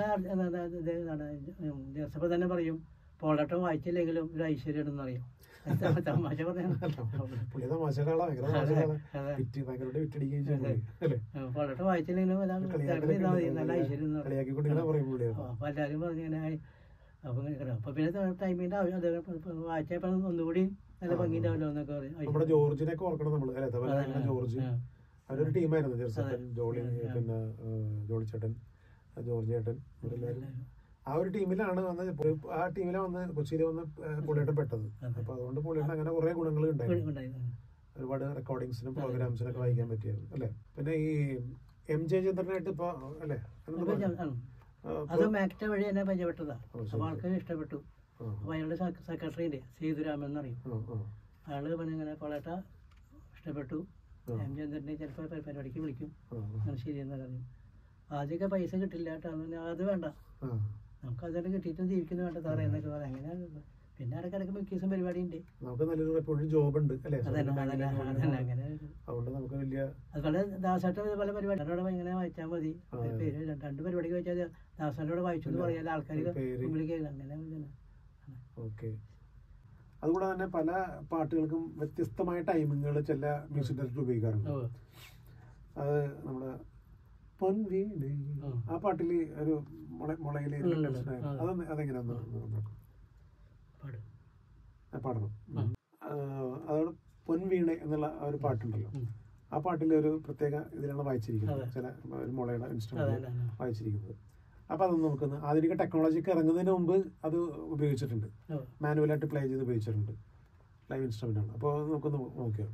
ദിവസം തന്നെ പറയും പോളാട്ടം വായിച്ചില്ലെങ്കിലും ഒരു ഐശ്വര്യം ഉണ്ടെന്ന് അറിയും തമാശ പറഞ്ഞാണ് പുള്ളി തമാശയുടെ ആളാ ഭയങ്കര അതെ, തമാശയാണ് അതെ. വിറ്റ് ഭയങ്കരമായിട്ട് വിറ്റടിക്കുകയും ചെയ്യും പുള്ളി. അല്ലേ പോളാട്ടം വായിച്ചില്ലെങ്കിലും ഒരാൾ കളിയാക്കലൊക്കെ ചേർന്ന് മതി ഉണ്ട്. നല്ല ഐശ്വര്യം എന്ന് പറയും കളിയാക്കിക്കൊണ്ടിങ്ങനെ പറയും പുള്ളി ആ, അപ്പൊ എല്ലാവരും പറഞ്ഞു ഇങ്ങനെ ആയി. അപ്പൊ ഇങ്ങനെ കിടക്കും. അപ്പൊ പിന്നെ ടൈമിന്റെ ആവശ്യം അത് വായിച്ചപ്പോ ഒന്നുകൂടി നല്ല ഭംഗിയുണ്ടാവല്ലോ എന്നൊക്കെ പറയും നമ്മുടെ ജോർജിനെയൊക്കെ ഓർക്കണം നമ്മള് അല്ലെ തബല വായിക്കുന്ന ജോർജ് ആ. അവരൊരു ടീമായിരുന്നു ജെർസപ്പൻ അതെ. ജോളി ആ. പിന്നെ ആ, ജോളി ചേട്ടൻ ആ, ജോർജ് ചേട്ടൻ ഇവരെല്ലാവരും ആ ഒരു ടീമിലാണ് വന്ന് പു- ആ ടീമിലാണ് വന്ന് കൊച്ചിയിൽ വന്ന് പുള്ളിയേട്ടൻ പെട്ടത് അതെ. അപ്പൊ അതുകൊണ്ട് പുള്ളിയേട്ടൻ അങ്ങനെ കുറെ ഗുണങ്ങൾ ഉണ്ടായിരുന്നു ഉണ്ടായിരുന്നു. ഒരുപാട് റെക്കോർഡിങ്സിനും പ്രോഗ്രാംസിനൊക്കെ വായിക്കാൻ പറ്റിയായിരുന്നു അല്ലെ പിന്നെ ഈ എം ജെ ചന്ദ്രനായിട്ട് ഇപ്പൊ അല്ലെ അപ്പൊ ഞാൻ- ആ. അത് മാക്ട വഴി എന്നെ പരിചയപ്പെട്ടതാ ഓ, ശരി, അപ്പൊ ആൾക്ക് ഇഷ്ടപ്പെട്ടു അപ്പൊ അയാളുടെ സെക്രട്ടറിന്റെ സേതുരാമൻ എന്നറിയും അയാള് പിന്നെ ഇങ്ങനെ കൊളേട്ട ഇഷ്ടപ്പെട്ടു ആ. എം ചന്ദ്രനെ ചിലപ്പോൾ പരിപാടിക്ക് വിളിക്കും അങ്ങനെ ശരിയെന്ന് പറഞ്ഞു ആദ്യമൊക്കെ പൈസ കിട്ടില്ല കേട്ടോ അങ്ങനെ അത് വേണ്ട നമുക്ക് അതുകൊണ്ട് കിട്ടിയിട്ടും ജീവിക്കുന്നു വേണ്ട സാറേ എന്നൊക്കെ പറയാം അങ്ങനെ പിന്നെ ഇടയ്ക്കിടയ്ക്ക് മിക്ക ദിവസം പരിപാടി ഉണ്ട് നമുക്ക് നല്ലൊരു എപ്പോഴും ജോബ് ഉണ്ട് അല്ലെ അതന്നെ അതന്നെ അതന്നെ അങ്ങനെ ഒരു- അതുകൊണ്ട് നമുക്ക് വലിയ അതുപോലെ ദാസായിട്ട് പല പരിപാടി എന്നോട് ഇങ്ങനെ വായിച്ചാൽ മതി ആ. ഒരു പേര് രണ്ട് രണ്ട് പരിപാടിക്ക് വായിച്ചാൽ ദാസാനോട് വായിച്ചു എന്ന് പറയാൻ ആൾക്കാർ പേര്. വിളിക്കുക അങ്ങനെ ഇങ്ങനെ. ഓക്കെ അതുകൂടെ തന്നെ പല പാട്ടുകൾക്കും വ്യത്യസ്തമായ ടൈമിങ്ങുകൾ ചില മ്യൂസിക് ഡയറക്ടർ ഉപയോഗിക്കാറുണ്ട് ഓ അത് നമ്മുടെ പൊൻവീണേ ആ. ആ പാട്ടില് ഒരു മുള- മുളയില് ഉം, ഉം, ടെൻഷൻ ആയിരുന്നു. ആ. അതൊന്ന് അതെങ്ങനെയാന്ന് നോക്കാം. പാട് ആ, പാടണം ആ. ആ, അതോട് പൊൻവീണ എന്നുള്ള ആ ഒരു പാട്ടുണ്ടല്ലോ ഉം. ആ പാട്ടിൽ ഒരു പ്രത്യേക ഇതിലാണ് വായിച്ചിരിക്കുന്നത് അതെ. ചില ഒരു മുളയുടെ അതെ ഇൻസ്ട്രുമെന്റ് അതെ, അതെ. വായിച്ചിരിക്കുന്നത് അപ്പൊ അതൊന്ന് നമുക്കൊന്ന് ആധുനിക ടെക്നോളജിക്ക് ഇറങ്ങുന്നതിന് മുമ്പ് അത് ഉപയോഗിച്ചിട്ടുണ്ട് ഓ മാനുവലായിട്ട് പ്ലേ ചെയ്ത് ഉപയോഗിച്ചിട്ടുണ്ട് ലൈവ് ഇൻസ്ട്രുമെന്റ് ആണ് അപ്പോൾ നമുക്കൊന്ന് നോക്കിയോ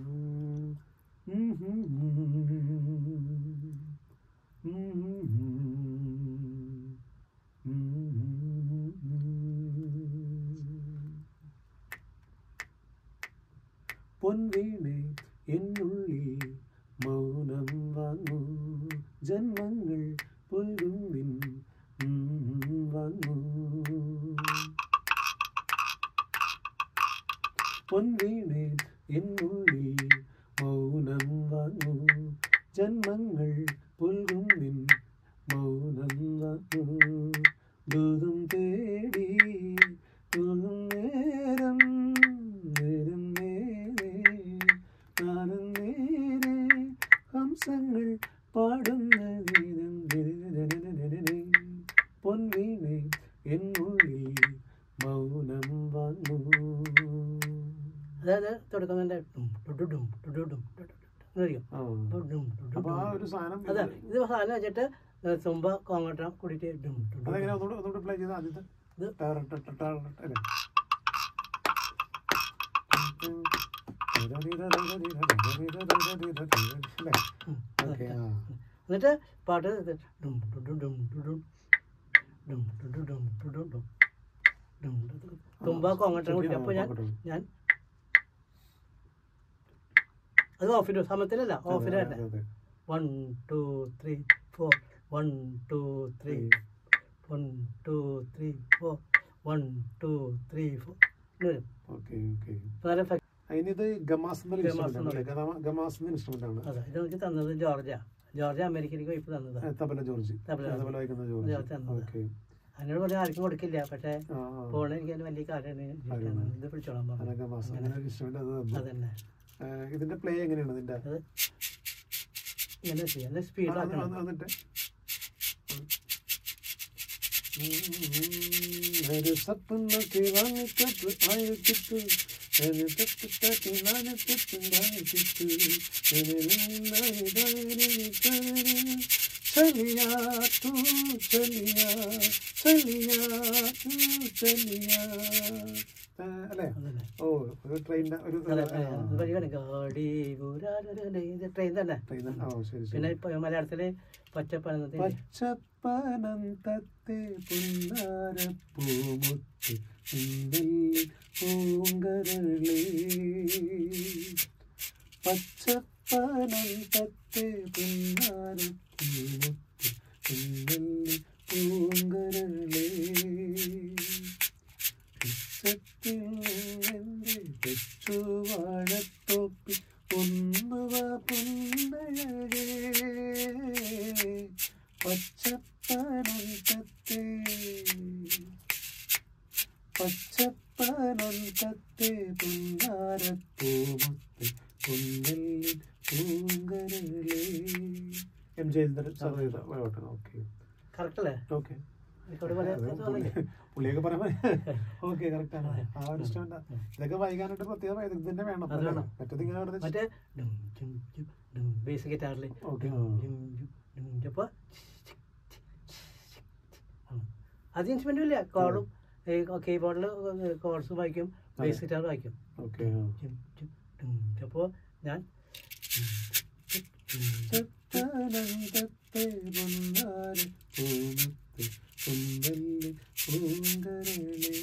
പൊൻവീണേ എന്നുള്ളിൽ മൗനം വാങ്ങൂ ജന്മങ്ങൾ പുൽകും നിൻ ഉം വാങ്ങൂ പൊൻവീണേ എന്നുള്ളിൽ മൗനം വാങ്ങൂ ജന്മങ്ങൾ പുൽകും നിൻ മൗനം വാങ്ങൂ ദൂരം തേടി പോകും നേരം നേരം നേരെ കാലം നേരെ ഹംസങ്ങൾ പാടുന്ന ഗീതം ദിനദിനദിനദിനദിനേ. പൊൻവീണേ എന്നുള്ളിൽ മൗനം വാങ്ങൂ അതായത് തുടക്കുന്നതിന്റെ ഡും ഡുഡു ഡും ഡുഡു ഡും ഡുഡു ഡും എന്നറിയോ ആ. ഡും ഡും ഡുഡു അപ്പൊ ആ ഡും. ഒരു സാധനം അതെ ഇത് സാധനം വെച്ചിട്ട് തുമ്പ കോങ്ങോട്ടം കൂടിയിട്ട് ഡും ഡും ഡും. അതെങ്ങനെ ഒന്നുകൂടെ ഒന്നുകൂടെ പ്ലേ ചെയ്ത ആദ്യത്തെ ഇത് ടാറ ട ട ടാറ ട അല്ലേ? അല്ലേ? ഉം. ഓക്കേ, ആ. എന്നിട്ട് പാട്ട് ഇത് ഡും ഡുഡു ഡും ഡുഡു ഡും ഡുഡു ഡും ഡുഡു ഡും ഡും ഡുഡു. തുമ്പ കോങ്ങോട്ടം കൂടി അപ്പൊ ഞാൻ ഞാൻ അത് ഓഫിൽ സമയത്തിലല്ല ഓഫിലായിട്ട് അതെ, അതെ. One two three four one two three one two three four one two three four okay, okay. നല്ല effect. അതിനിത് ഗമാസ് എന്ന ഗമാസ് ഇൻസ്ട്രുമെന്റ് ആണ് എന്ന് ഗമാ- ഗമാസ് എന്ന ഇൻസ്ട്രുമെന്റ് ആണ് അതെ ഇത് എനിക്ക് തന്നത് ജോർജ ജോർജ അമേരിക്കയിലേക്ക് പോയപ്പോ തന്നത് ഏ, തബല ജോർജ് തബല. തബല വായിക്കുന്ന ജോർജ് ജോർജ് തന്നത്. ഓക്കെ അതിനോട് പറഞ്ഞാൽ ആർക്കും കൊടുക്കില്ല പക്ഷെ ആ ആ. ഫോൺ എനിക്ക് അതിന് വലിയ കാര്യമാണ് കാര്യമാണ്. ഇത് പിടിച്ചോളാൻ അങ്ങനെ പറഞ്ഞു ഗമാസ് അങ്ങനെ ഒരു ഇൻസ്ട്രുമെന്റ് അത് തന്നു അതന്നെ ഏ, ഇതിന്റെ പ്ലേ എങ്ങനെയാണ് ഇതിന്റെ അത് ഇങ്ങനെ ചെയ്യാം ആ, സ്പീഡ് അത് ആക്കണം അത് എന്നിട്ട് मेरे सपनों की रानी कब आएगी तू मेरे तक तक लाने तक लाने तू मेरे नाई दाने करे चलिया तू चलिया चलिया तू चलिया ആ, അല്ലേ അതന്നെ ഓ ഒരു ട്രെയിനിന്റെ ഒരു അതെ പരിപാടി ഗാഡി ഊരാലൊരു ഇത് ട്രെയിൻ തന്നെ ട്രെയിൻ ഓ ശരി പിന്നെ ശരി ഇപ്പൊ മലയാളത്തില് പച്ചപ്പനത്തെ പച്ചപ്പനം തത്തെ പുന്നാരപ്പൂമുത്ത് ഉണ്ടെല്ലി പൂങ്കരളേ പച്ചപ്പനന്തത്തെ പുന്നാരപ്പൂമുത്ത് ഉണ്ടെല്ലി പൂങ്കരളേ പിച്ചത്തിൽ നിന്നെന്റെ കൊച്ചു വാഴത്തോപ്പി ഒന്നുവ പുന്നഴകേ പച്ചപ്പനന്തത്തെ പച്ചപ്പനന്തത്തെ പുന്നാരപ്പൂമുത്ത് പുന്നെല്ലി പൂങ്കരളേ M Jayachandran sir okay correct അല്ലേ ഓക്കെ എനിക്കവിടെ പോലെ പുള്ളിയൊക്കെ പറയാൻ ഓക്കെ കറക്റ്റ് ആണ് ആ ഒരു ഇഷ്ടമല്ല ഇതൊക്കെ വൈകാനായിട്ട് പ്രത്യേക ഇത് തന്നെ വേണം അത് വേണം. മറ്റേത് ഇങ്ങനെ വെറുതെ മറ്റേ ഡും ചും ചും ഡും ബേസ് ഗിറ്റാറിൽ ഓക്കെ അപ്പോൾ അത് ഇൻസ്ട്രുമെന്റും ഇല്ല കോഡും കീബോർഡിൽ കോഡ്സ് വായിക്കും ബേസ് ഗിറ്റാർ വായിക്കും ഓക്കെ അപ്പോൾ ഞാൻ ചത്തനന്തത്തെ പൊന്നാര പൂമുത്ത് കുമ്പല്ലി പൂങ്കരളേ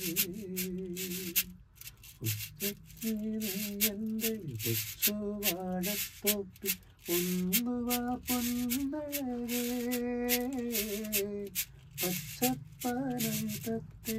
ഉച്ചത്തിൻ്റെ കൊച്ചു വാഴത്തോപ്പി ഒന്നുവ പൊന്നഴകേ പച്ചപ്പനന്തത്തെ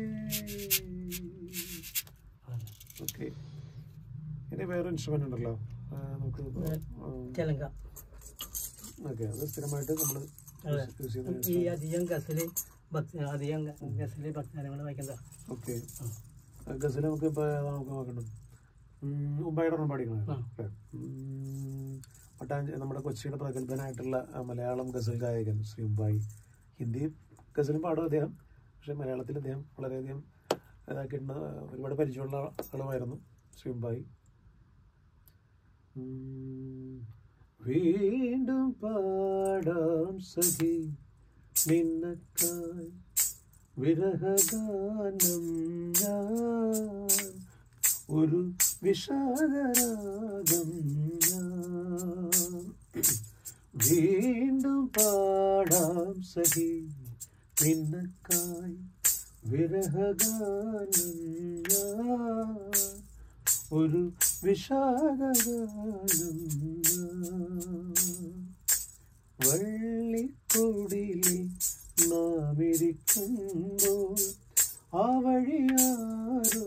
ഓക്കെ ഇനി വേറെ ഇൻസ്ട്രുമെന്റ് ഉണ്ടല്ലോ ആ, നമുക്ക് ചെലങ്ക ഓക്കെ അത് സ്ഥിരമായിട്ട് നമ്മൾ അതെ. യൂസ് ചെയ്യുന്ന ഈ അധികം ഗസല് ഭക്തി അധികം ഗസല് ഭക്തിഗാനങ്ങൾ വായിക്കുന്നത് ഓക്കെ ഗസൽ നമുക്ക് ഇപ്പൊ നമുക്ക് നോക്കണം ഉമ്പായുടെ ഒരെണ്ണം പാടിക്കണം ആ. അല്ലേ? ഉം, മട്ടാഞ്ചി നമ്മുടെ കൊച്ചിയുടെ പ്രഗത്ഭനായിട്ടുള്ള ആ, മലയാളം ഗസൽ ഗായകൻ ശ്രീ ഉമ്പായി ഹിന്ദി ഗസലും പാടും അദ്ദേഹം പക്ഷെ മലയാളത്തിൽ അദ്ദേഹം വളരെയധികം ഇതാക്കിയിട്ടുണ്ട് ഒരുപാട് പരിചയമുള്ള ആളുമായിരുന്നു ശ്രീ ഉമ്പായി ഉം, വീണ്ടും പാടാം സഖി നിന്നക്കായി വിരഹഗാനം ഞാൻ ഒരു വിഷാദരാഗം ഞാൻ വീണ്ടും പാടാം സഖി നിന്നക്കായി വിരഹഗാനം ഞാൻ ഒരു വിഷാദഗാനം ഞാൻ വള്ളിക്കൊടിയിൽ നാം ഇരിക്കുമ്പോൾ ആ വഴിയാരോ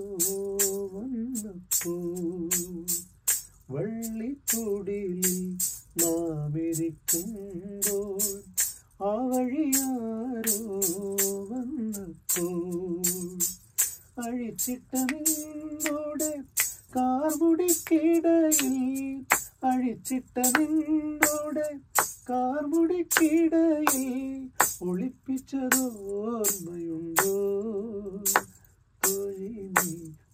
വന്നപ്പോൾ വള്ളിക്കൊടിയിൽ നാം ഇരിക്കുമ്പോൾ ആ വഴിയാരോ വന്നപ്പോൾ അഴിച്ചിട്ട നിന്നോടെ കാർമുടിക്കിടയിൽ അഴിച്ചിട്ട നിന്നോടെ കാർമുടിക്കിടയിൽ ഒളിപ്പിച്ചതോർമ്മയുണ്ടോ തൊഴി നീ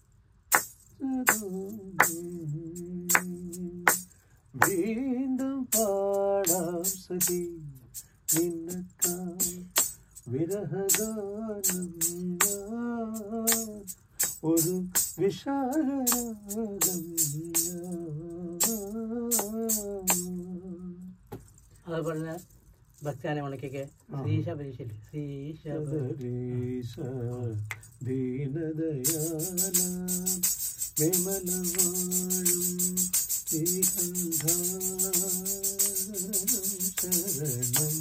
വീണ്ടും പാടാം സഖി നിന്നക്കായി വിരഹഗാനം ഞാൻ ഒരു വിഷാദരാഗം അതുപോലെ തന്നെ ഭക്തിഗാനമണിക്കൊക്കെ ശ്രീ ശബരീശില്ല ശ്രീ ശബരി ശബരീശ ദീനദയാല വിമലവാഴും ശരണം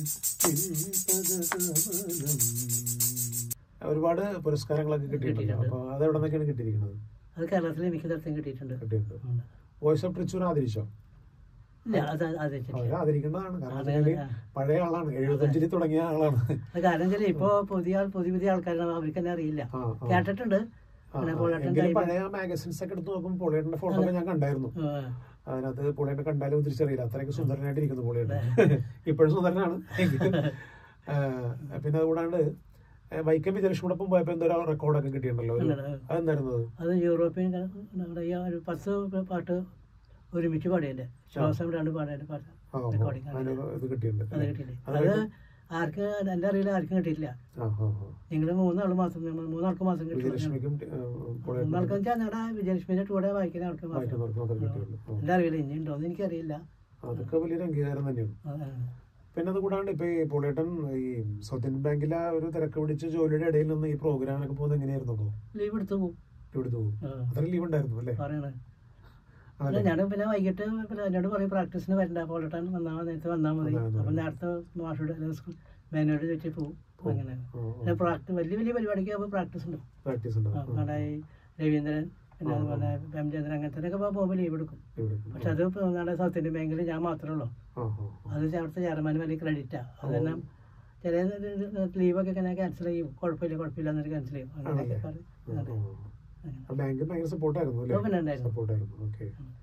പദകമലം ഒരുപാട് പുരസ്കാരങ്ങളൊക്കെ കിട്ടിയിട്ടുണ്ട് കിട്ടിയിട്ടുണ്ട്. അപ്പൊ അത് എവിടെ നിന്നൊക്കെയാണ് കിട്ടിയിരിക്കുന്നത് അത് കേരളത്തിലെ മിക്ക സ്ഥലത്തും കിട്ടിയിട്ടുണ്ട് കിട്ടിയിട്ടുണ്ട് ഉം. വോയിസ് ഓഫ് ട്രിച്ചൂർ ആദരിച്ചോ ഇല്ല അത് അത് അവരെ ആദരിക്കേണ്ടതാണ് കാരണം അതെ, വെച്ചാല് അതെ. പഴയ ആളാണ് എഴുപത്തഞ്ചിൽ തുടങ്ങിയ ആളാണ് അത് കാരണം വെച്ചാൽ ഇപ്പൊ പുതിയ ആൾ- പുതിയ പുതിയ ആൾക്കാരാണ് അവർക്ക് തന്നെ അറിയില്ല ആ, ആ. കേട്ടിട്ടുണ്ട് ആ, പിന്നെ ആ. പോളേട്ടൻ എങ്കിലും ടൈം- പഴയ മാഗസിൻസ് ഒക്കെ എടുത്ത് നോക്കുമ്പോൾ പൊളിയേട്ടന്റെ ഫോട്ടോ ഒക്കെ ഞാൻ കണ്ടായിരുന്നു ആ, അതിനകത്ത് പുള്ളിയുടെ കണ്ടാലും തിരിച്ചറിയില്ല അത്രയൊക്കെ സുന്ദരനായിട്ട് ഇരിക്കുന്നു പുള്ളിയുടെ ഇപ്പോഴും സുന്ദരനാണ് എങ്കിലും ആ, പിന്നെ അതുകൂടാണ്ട് ആ, വൈക്കം വിജയലക്ഷ്മിയോടൊപ്പം പോയപ്പോ എന്തോ ഒരു റെക്കോർഡൊക്കെ കിട്ടിയിട്ടുണ്ടല്ലോ ഒരു ഉണ്ട്. അതെന്തായിരുന്നു അത് അത് യൂറോപ്യൻ ക- നമ്മുടെ ഈ ഒരു പത്ത് പാട്ട് ഒരുമിച്ച് പാടിയല്ലേ ശ്വാസം രണ്ട് പാടിയ പാട്ട് ആ, ആ, Recording ആണ്. അതിനൊരു ഇത് കിട്ടിയിട്ടുണ്ട് അത് കിട്ടിയില്ലേ അത് അത് കഴിഞ്ഞ്- ആർക്ക് എൻ്റെ അറിയില്ല ആർക്കും കിട്ടിയില്ല ആ, ആ, ആ. നിങ്ങൾ മൂന്നാൾ മാത്രം നമ്മൾ മൂന്നാൾക്ക് മാത്രം കിട്ടില്ല വിജയലക്ഷ്മിക്കും ആ, പുള്ളിയുടെ മൂന്നാൾക്ക് വെച്ചാൽ ഞങ്ങളുടെ വിജയലക്ഷ്മിയുടെ കൂടെ വായിക്കുന്ന ആൾക്ക് മാത്രം വായിക്കുന്നവർക്ക് മാത്രമേ കിട്ടിയുള്ളൂ ആ. എൻ്റെ അറിയില്ല ഇനി ഉണ്ടോന്ന് എനിക്കറിയില്ല അതൊക്കെ വലിയൊരു അംഗീകാരം തന്നെയാണ് ആ, ആ. പിന്നെ അത് കൂടാണ്ട് ഇപ്പൊ ഈ പുള്ളിയേട്ടൻ ഈ സൗത്ത് ഇന്ത്യൻ ബാങ്കിലെ ആ ഒരു തിരക്ക് പിടിച്ച ജോലിയുടെ ഇടയിൽ നിന്ന് ഈ പ്രോഗ്രാമിനൊക്കെ പോകുന്നത് എങ്ങനെയായിരുന്നു അപ്പൊ ലീവ് എടുത്ത് പോകും ഇവിടുത്തെ പോകും ആ, അത്ര ലീവ് ഉണ്ടായിരുന്നു അല്ലേ പറയണേ ആണല്ലേ? ഞാൻ പിന്നെ വൈകിട്ട് പിന്നെ എന്നോട് പറയും പ്രാക്ടീസിന് വരണ്ട പോലട്ടാൻ വന്നാൽ നേരത്തെ വന്നാൽ മതി വന്നാ മതി. അപ്പം നേരത്തെ മാഷോട് മാനോട് ചോദിച്ചു പോകും അങ്ങനെ ഓ, ഓ. പിന്നെ പ്രാക്ടീസ് വലിയ വലിയ പരിപാടിക്ക് ആകുമ്പോൾ പ്രാക്ടീസ് ഉണ്ട് പ്രാക്ടീസ് ആ, ഉണ്ടാവും നമ്മുടെ ഈ രവീന്ദ്രൻ പിന്നെ ആ, ആ. അതുപോലെ രാമചന്ദ്രൻ അങ്ങനത്തെ പോകുമ്പോൾ ലീവ് എടുക്കും ഇവിടെ. പക്ഷെ അത് ഇപ്പൊ നമ്മുടെ സൗത്ത് ഇന്ത്യൻ ബാങ്കിൽ ഞാൻ മാത്രമേ ഉള്ളൂ ആ, ആ, ആ. അത് അവിടുത്തെ ചെയർമാന് വലിയ ക്രെഡിറ്റാ അത് തന്നെ ചില ലീവൊക്കെ ഇങ്ങനെ ക്യാൻസൽ ചെയ്യും കുഴപ്പമില്ല കുഴപ്പമില്ല എന്നൊരു ക്യാൻസൽ ചെയ്യും അങ്ങനെയൊക്കെ ആണല്ലേ? പറയും ആ, അതെ. ആ. ആ ബാങ്ക് ഭയങ്കര സപ്പോർട്ടായിരുന്നു അല്ലേ ഓ, പിന്നെ ഉണ്ടായിരുന്നു. സപ്പോർട്ടായിരുന്നു ഓക്കെ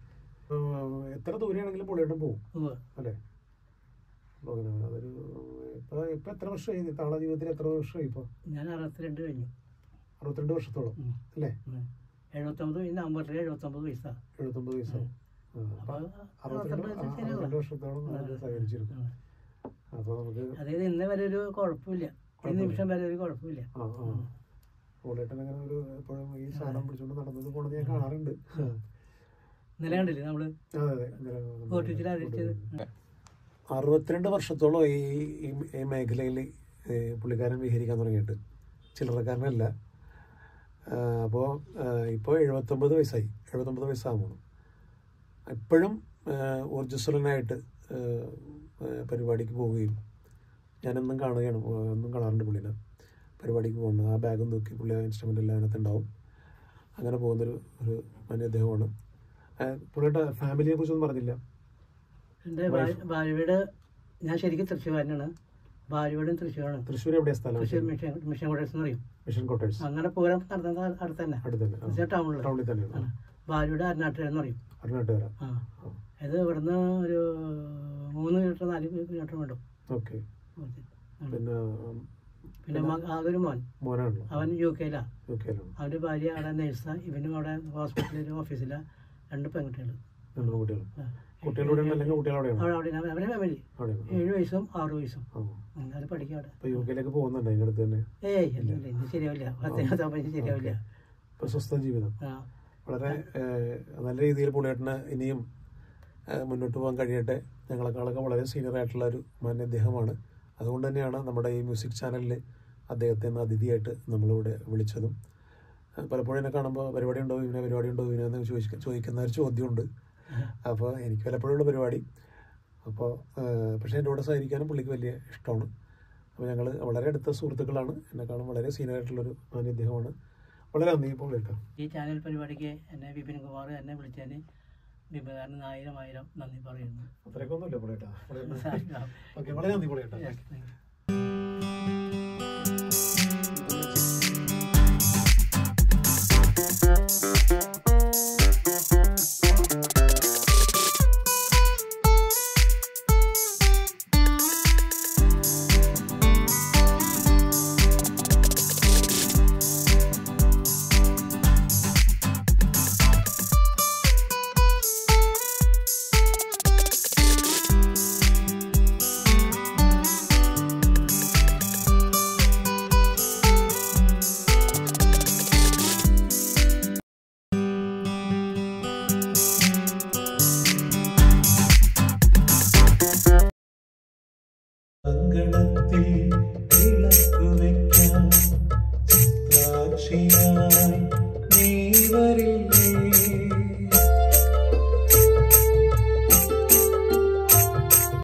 എത്ര ദൂരെയാണെങ്കിലും പുള്ളിയേട്ടൻ പോകും ഉവ്വ്. അല്ലേ അപ്പൊ അങ്ങനെ അതൊരു ഇപ്പൊ ഇപ്പൊ എത്ര വർഷമായി താള ജീവിതത്തിൽ എത്ര വർഷമായി ഇപ്പൊ ഞാൻ അറുപത്തിരണ്ട് കഴിഞ്ഞു അറുപത്തിരണ്ട് വർഷത്തോളം ഉം. അല്ലേ ഉം. എഴുപത്തൊമ്പത് ഈ നവംബറിൽ എഴുപത്തൊമ്പത് വയസ്സാ എഴുപത്തൊമ്പത് വയസ്സാവും ആ, അപ്പൊ അറുപത്തിരണ്ട് അറുപത്തിരണ്ട് ആ, വയസ്സ് ശരിയാവും. അറുപത്തിരണ്ട് വർഷത്തോളം നമ്മൾ സഹകരിച്ചിരുന്നു ഉം. അപ്പൊ നമുക്ക് അതായത് ഇന്ന് വരെ ഒരു കുഴപ്പമില്ല ഈ കുഴപ്പമില്ല. നിമിഷം വരെ ഒരു കുഴപ്പമില്ല ആ ആ പുള്ളിയേട്ടൻ അങ്ങനെ ഒരു എപ്പോഴും ഈ സാധനം പിടിച്ചോണ്ട് നടന്നത് പോണത് ഞാൻ കാണാറുണ്ട് ഇന്നലെ കണ്ടില്ലേ നമ്മള് അതെ അതെ ഇന്നലെ നമ്മൾ ഓട്ടിച്ചിട്ട് ആദരിച്ചത് അറുപത്തിരണ്ട് വർഷത്തോളം ഈ ഈ- ഈ മേഖലയിൽ പുള്ളിക്കാരൻ വിഹരിക്കാൻ തുടങ്ങിയിട്ട് ചില്ലറക്കാരനല്ല അപ്പോൾ ഇപ്പോൾ എഴുപത്തൊമ്പത് വയസ്സായി എഴുപത്തൊമ്പത് വയസ്സാകുമ്പോൾ ഇപ്പോഴും ഊർജ്ജസ്വലനായിട്ട് ആ, ആ, പരിപാടിക്ക് പോവുകയും ഞാനെന്നും കാണുകയാണ് ആ, എന്നും കാണാറുണ്ട് പുള്ളിനെ പരിപാടിക്ക് പോകുന്നത് ആ ബാഗും തൂക്കി പുള്ളി ആ ഇൻസ്ട്രുമെൻ്റ് എല്ലാം അതിനകത്ത് ഉണ്ടാവും അങ്ങനെ പോകുന്നൊരു ഒരു മാന്യ അദ്ദേഹമാണ് ആ, പുള്ളിയുടെ ഫാമിലിയെ കുറിച്ചൊന്നും പറഞ്ഞില്ല എൻ്റെ ഭാര്യ- ഭാര്യ വീട് ഞാൻ ശരിക്കും തൃശ്ശൂർകാരനാണ് ഭാര്യ വീടും തൃശ്ശൂരാണ് തൃശ്ശൂർ എവിടെയാ സ്ഥലം തൃശ്ശൂർ മിഷൻ മിഷൻ കോട്ടേഴ്സ് എന്ന് പറയും മിഷൻ കോട്ടേഴ്സ് അങ്ങനെ പൂരം നടന്നത് അടുത്ത് തന്നെ അടുത്ത് തന്നെ ആ. തൃശ്ശൂർ ടൗണിൽ ടൗണിൽ തന്നെയാണ് ആണ് ഭാര്യ വീട് അരുണാട്ടുകാരെന്ന് പറയും അരുണാട്ടുകര ആ ഇത് ഇവിടുന്ന് ഒരു മൂന്ന് കിലോമീറ്റർ നാല് കിലോമീറ്റർ വേണ്ടും ഓക്കെ ഉം. പിന്നെ ഉം, പിന്നെ മക- ആകെ ഒരു മോൻ മോനാണല്ലോ അവൻ യു കെയിലാണ് യു കെയിലാണ് അവൻ്റെ ഭാര്യ അവിടെ നേഴ്സാണ് ഇവനും അവിടെ ഹോസ്പിറ്റലിൽ ഓഫീസിലാണ് രണ്ട് പെൺകുട്ടികൾ രണ്ട് കുട്ടികൾ ആ. കുട്ടികളുടെ അല്ലെങ്കിൽ കുട്ടികളവിടെയാണ് അവിടെ അവിടെ അവരെ ഫാമിലി അവിടെയാണ് ഏഴ് വയസ്സും ആറ് വയസ്സും ആ അത് പഠിക്കാം അവിടെ ഇപ്പൊ യു കെയിലേക്ക് പോകുന്നുണ്ട് അതിൻ്റെ അടുത്ത് തന്നെ ഏയ് ഇല്ല ഇല്ല ഇത് ശരിയാവില്ല പത്തേഴ് സംബന്ധിച്ച് ശരിയാവില്ല ഇപ്പൊ സ്വസ്ഥ ജീവിതം ആ വളരെ ഏഹ്, നല്ല രീതിയിൽ പുള്ളിയേട്ടന് ഇനിയും ഏഹ്, മുന്നോട്ട് പോകാൻ കഴിയട്ടെ ഞങ്ങളെക്കാളൊക്കെ വളരെ സീനിയർ ആയിട്ടുള്ള ഒരു മാന്യ അദ്ദേഹമാണ് അതുകൊണ്ട് തന്നെയാണ് നമ്മുടെ ഈ മ്യൂസിക് ചാനലിൽ അദ്ദേഹത്തെ ഇന്ന് അതിഥിയായിട്ട് നമ്മളിവിടെ വിളിച്ചതും ഏഹ്, പലപ്പോഴും എന്നെ കാണുമ്പോൾ പരിപാടി ഉണ്ടോ ഇവനെ പരിപാടി ഉണ്ടോ ഇവനെന്ന് ചോദിക്ക ചോദിക്കുന്ന ഒരു ചോദ്യമുണ്ട് അപ്പോൾ എനിക്ക് വല്ലപ്പോഴുള്ള പരിപാടി അപ്പോൾ പക്ഷേ എൻ്റെ കൂടെ സഹകരിക്കാനും പുള്ളിക്ക് വലിയ ഇഷ്ടമാണ് അപ്പോൾ ഞങ്ങൾ വളരെ അടുത്ത സുഹൃത്തുക്കളാണ് എന്നെക്കാളും വളരെ സീനിയർ ആയിട്ടുള്ളൊരു മാന്യ അദ്ദേഹമാണ് വളരെ നന്ദി ഇപ്പോൾ കേൾക്കാം ഈ ചാനൽ പരിപാടിക്ക് എന്നെ വിപിൻ കുമാർ എന്നെ വിളിച്ചതിന് വിപിനാറിന് ആയിരം ആയിരം നന്ദി പറയുന്നു അത്രയൊക്കെ പുള്ളിയേട്ടാ ഓക്കെ വളരെ നന്ദി പുള്ളിയേട്ടാ Yes, thank you. അങ്കണത്തിൽ വിളക്കു വയ്ക്കാം സാക്ഷിയാ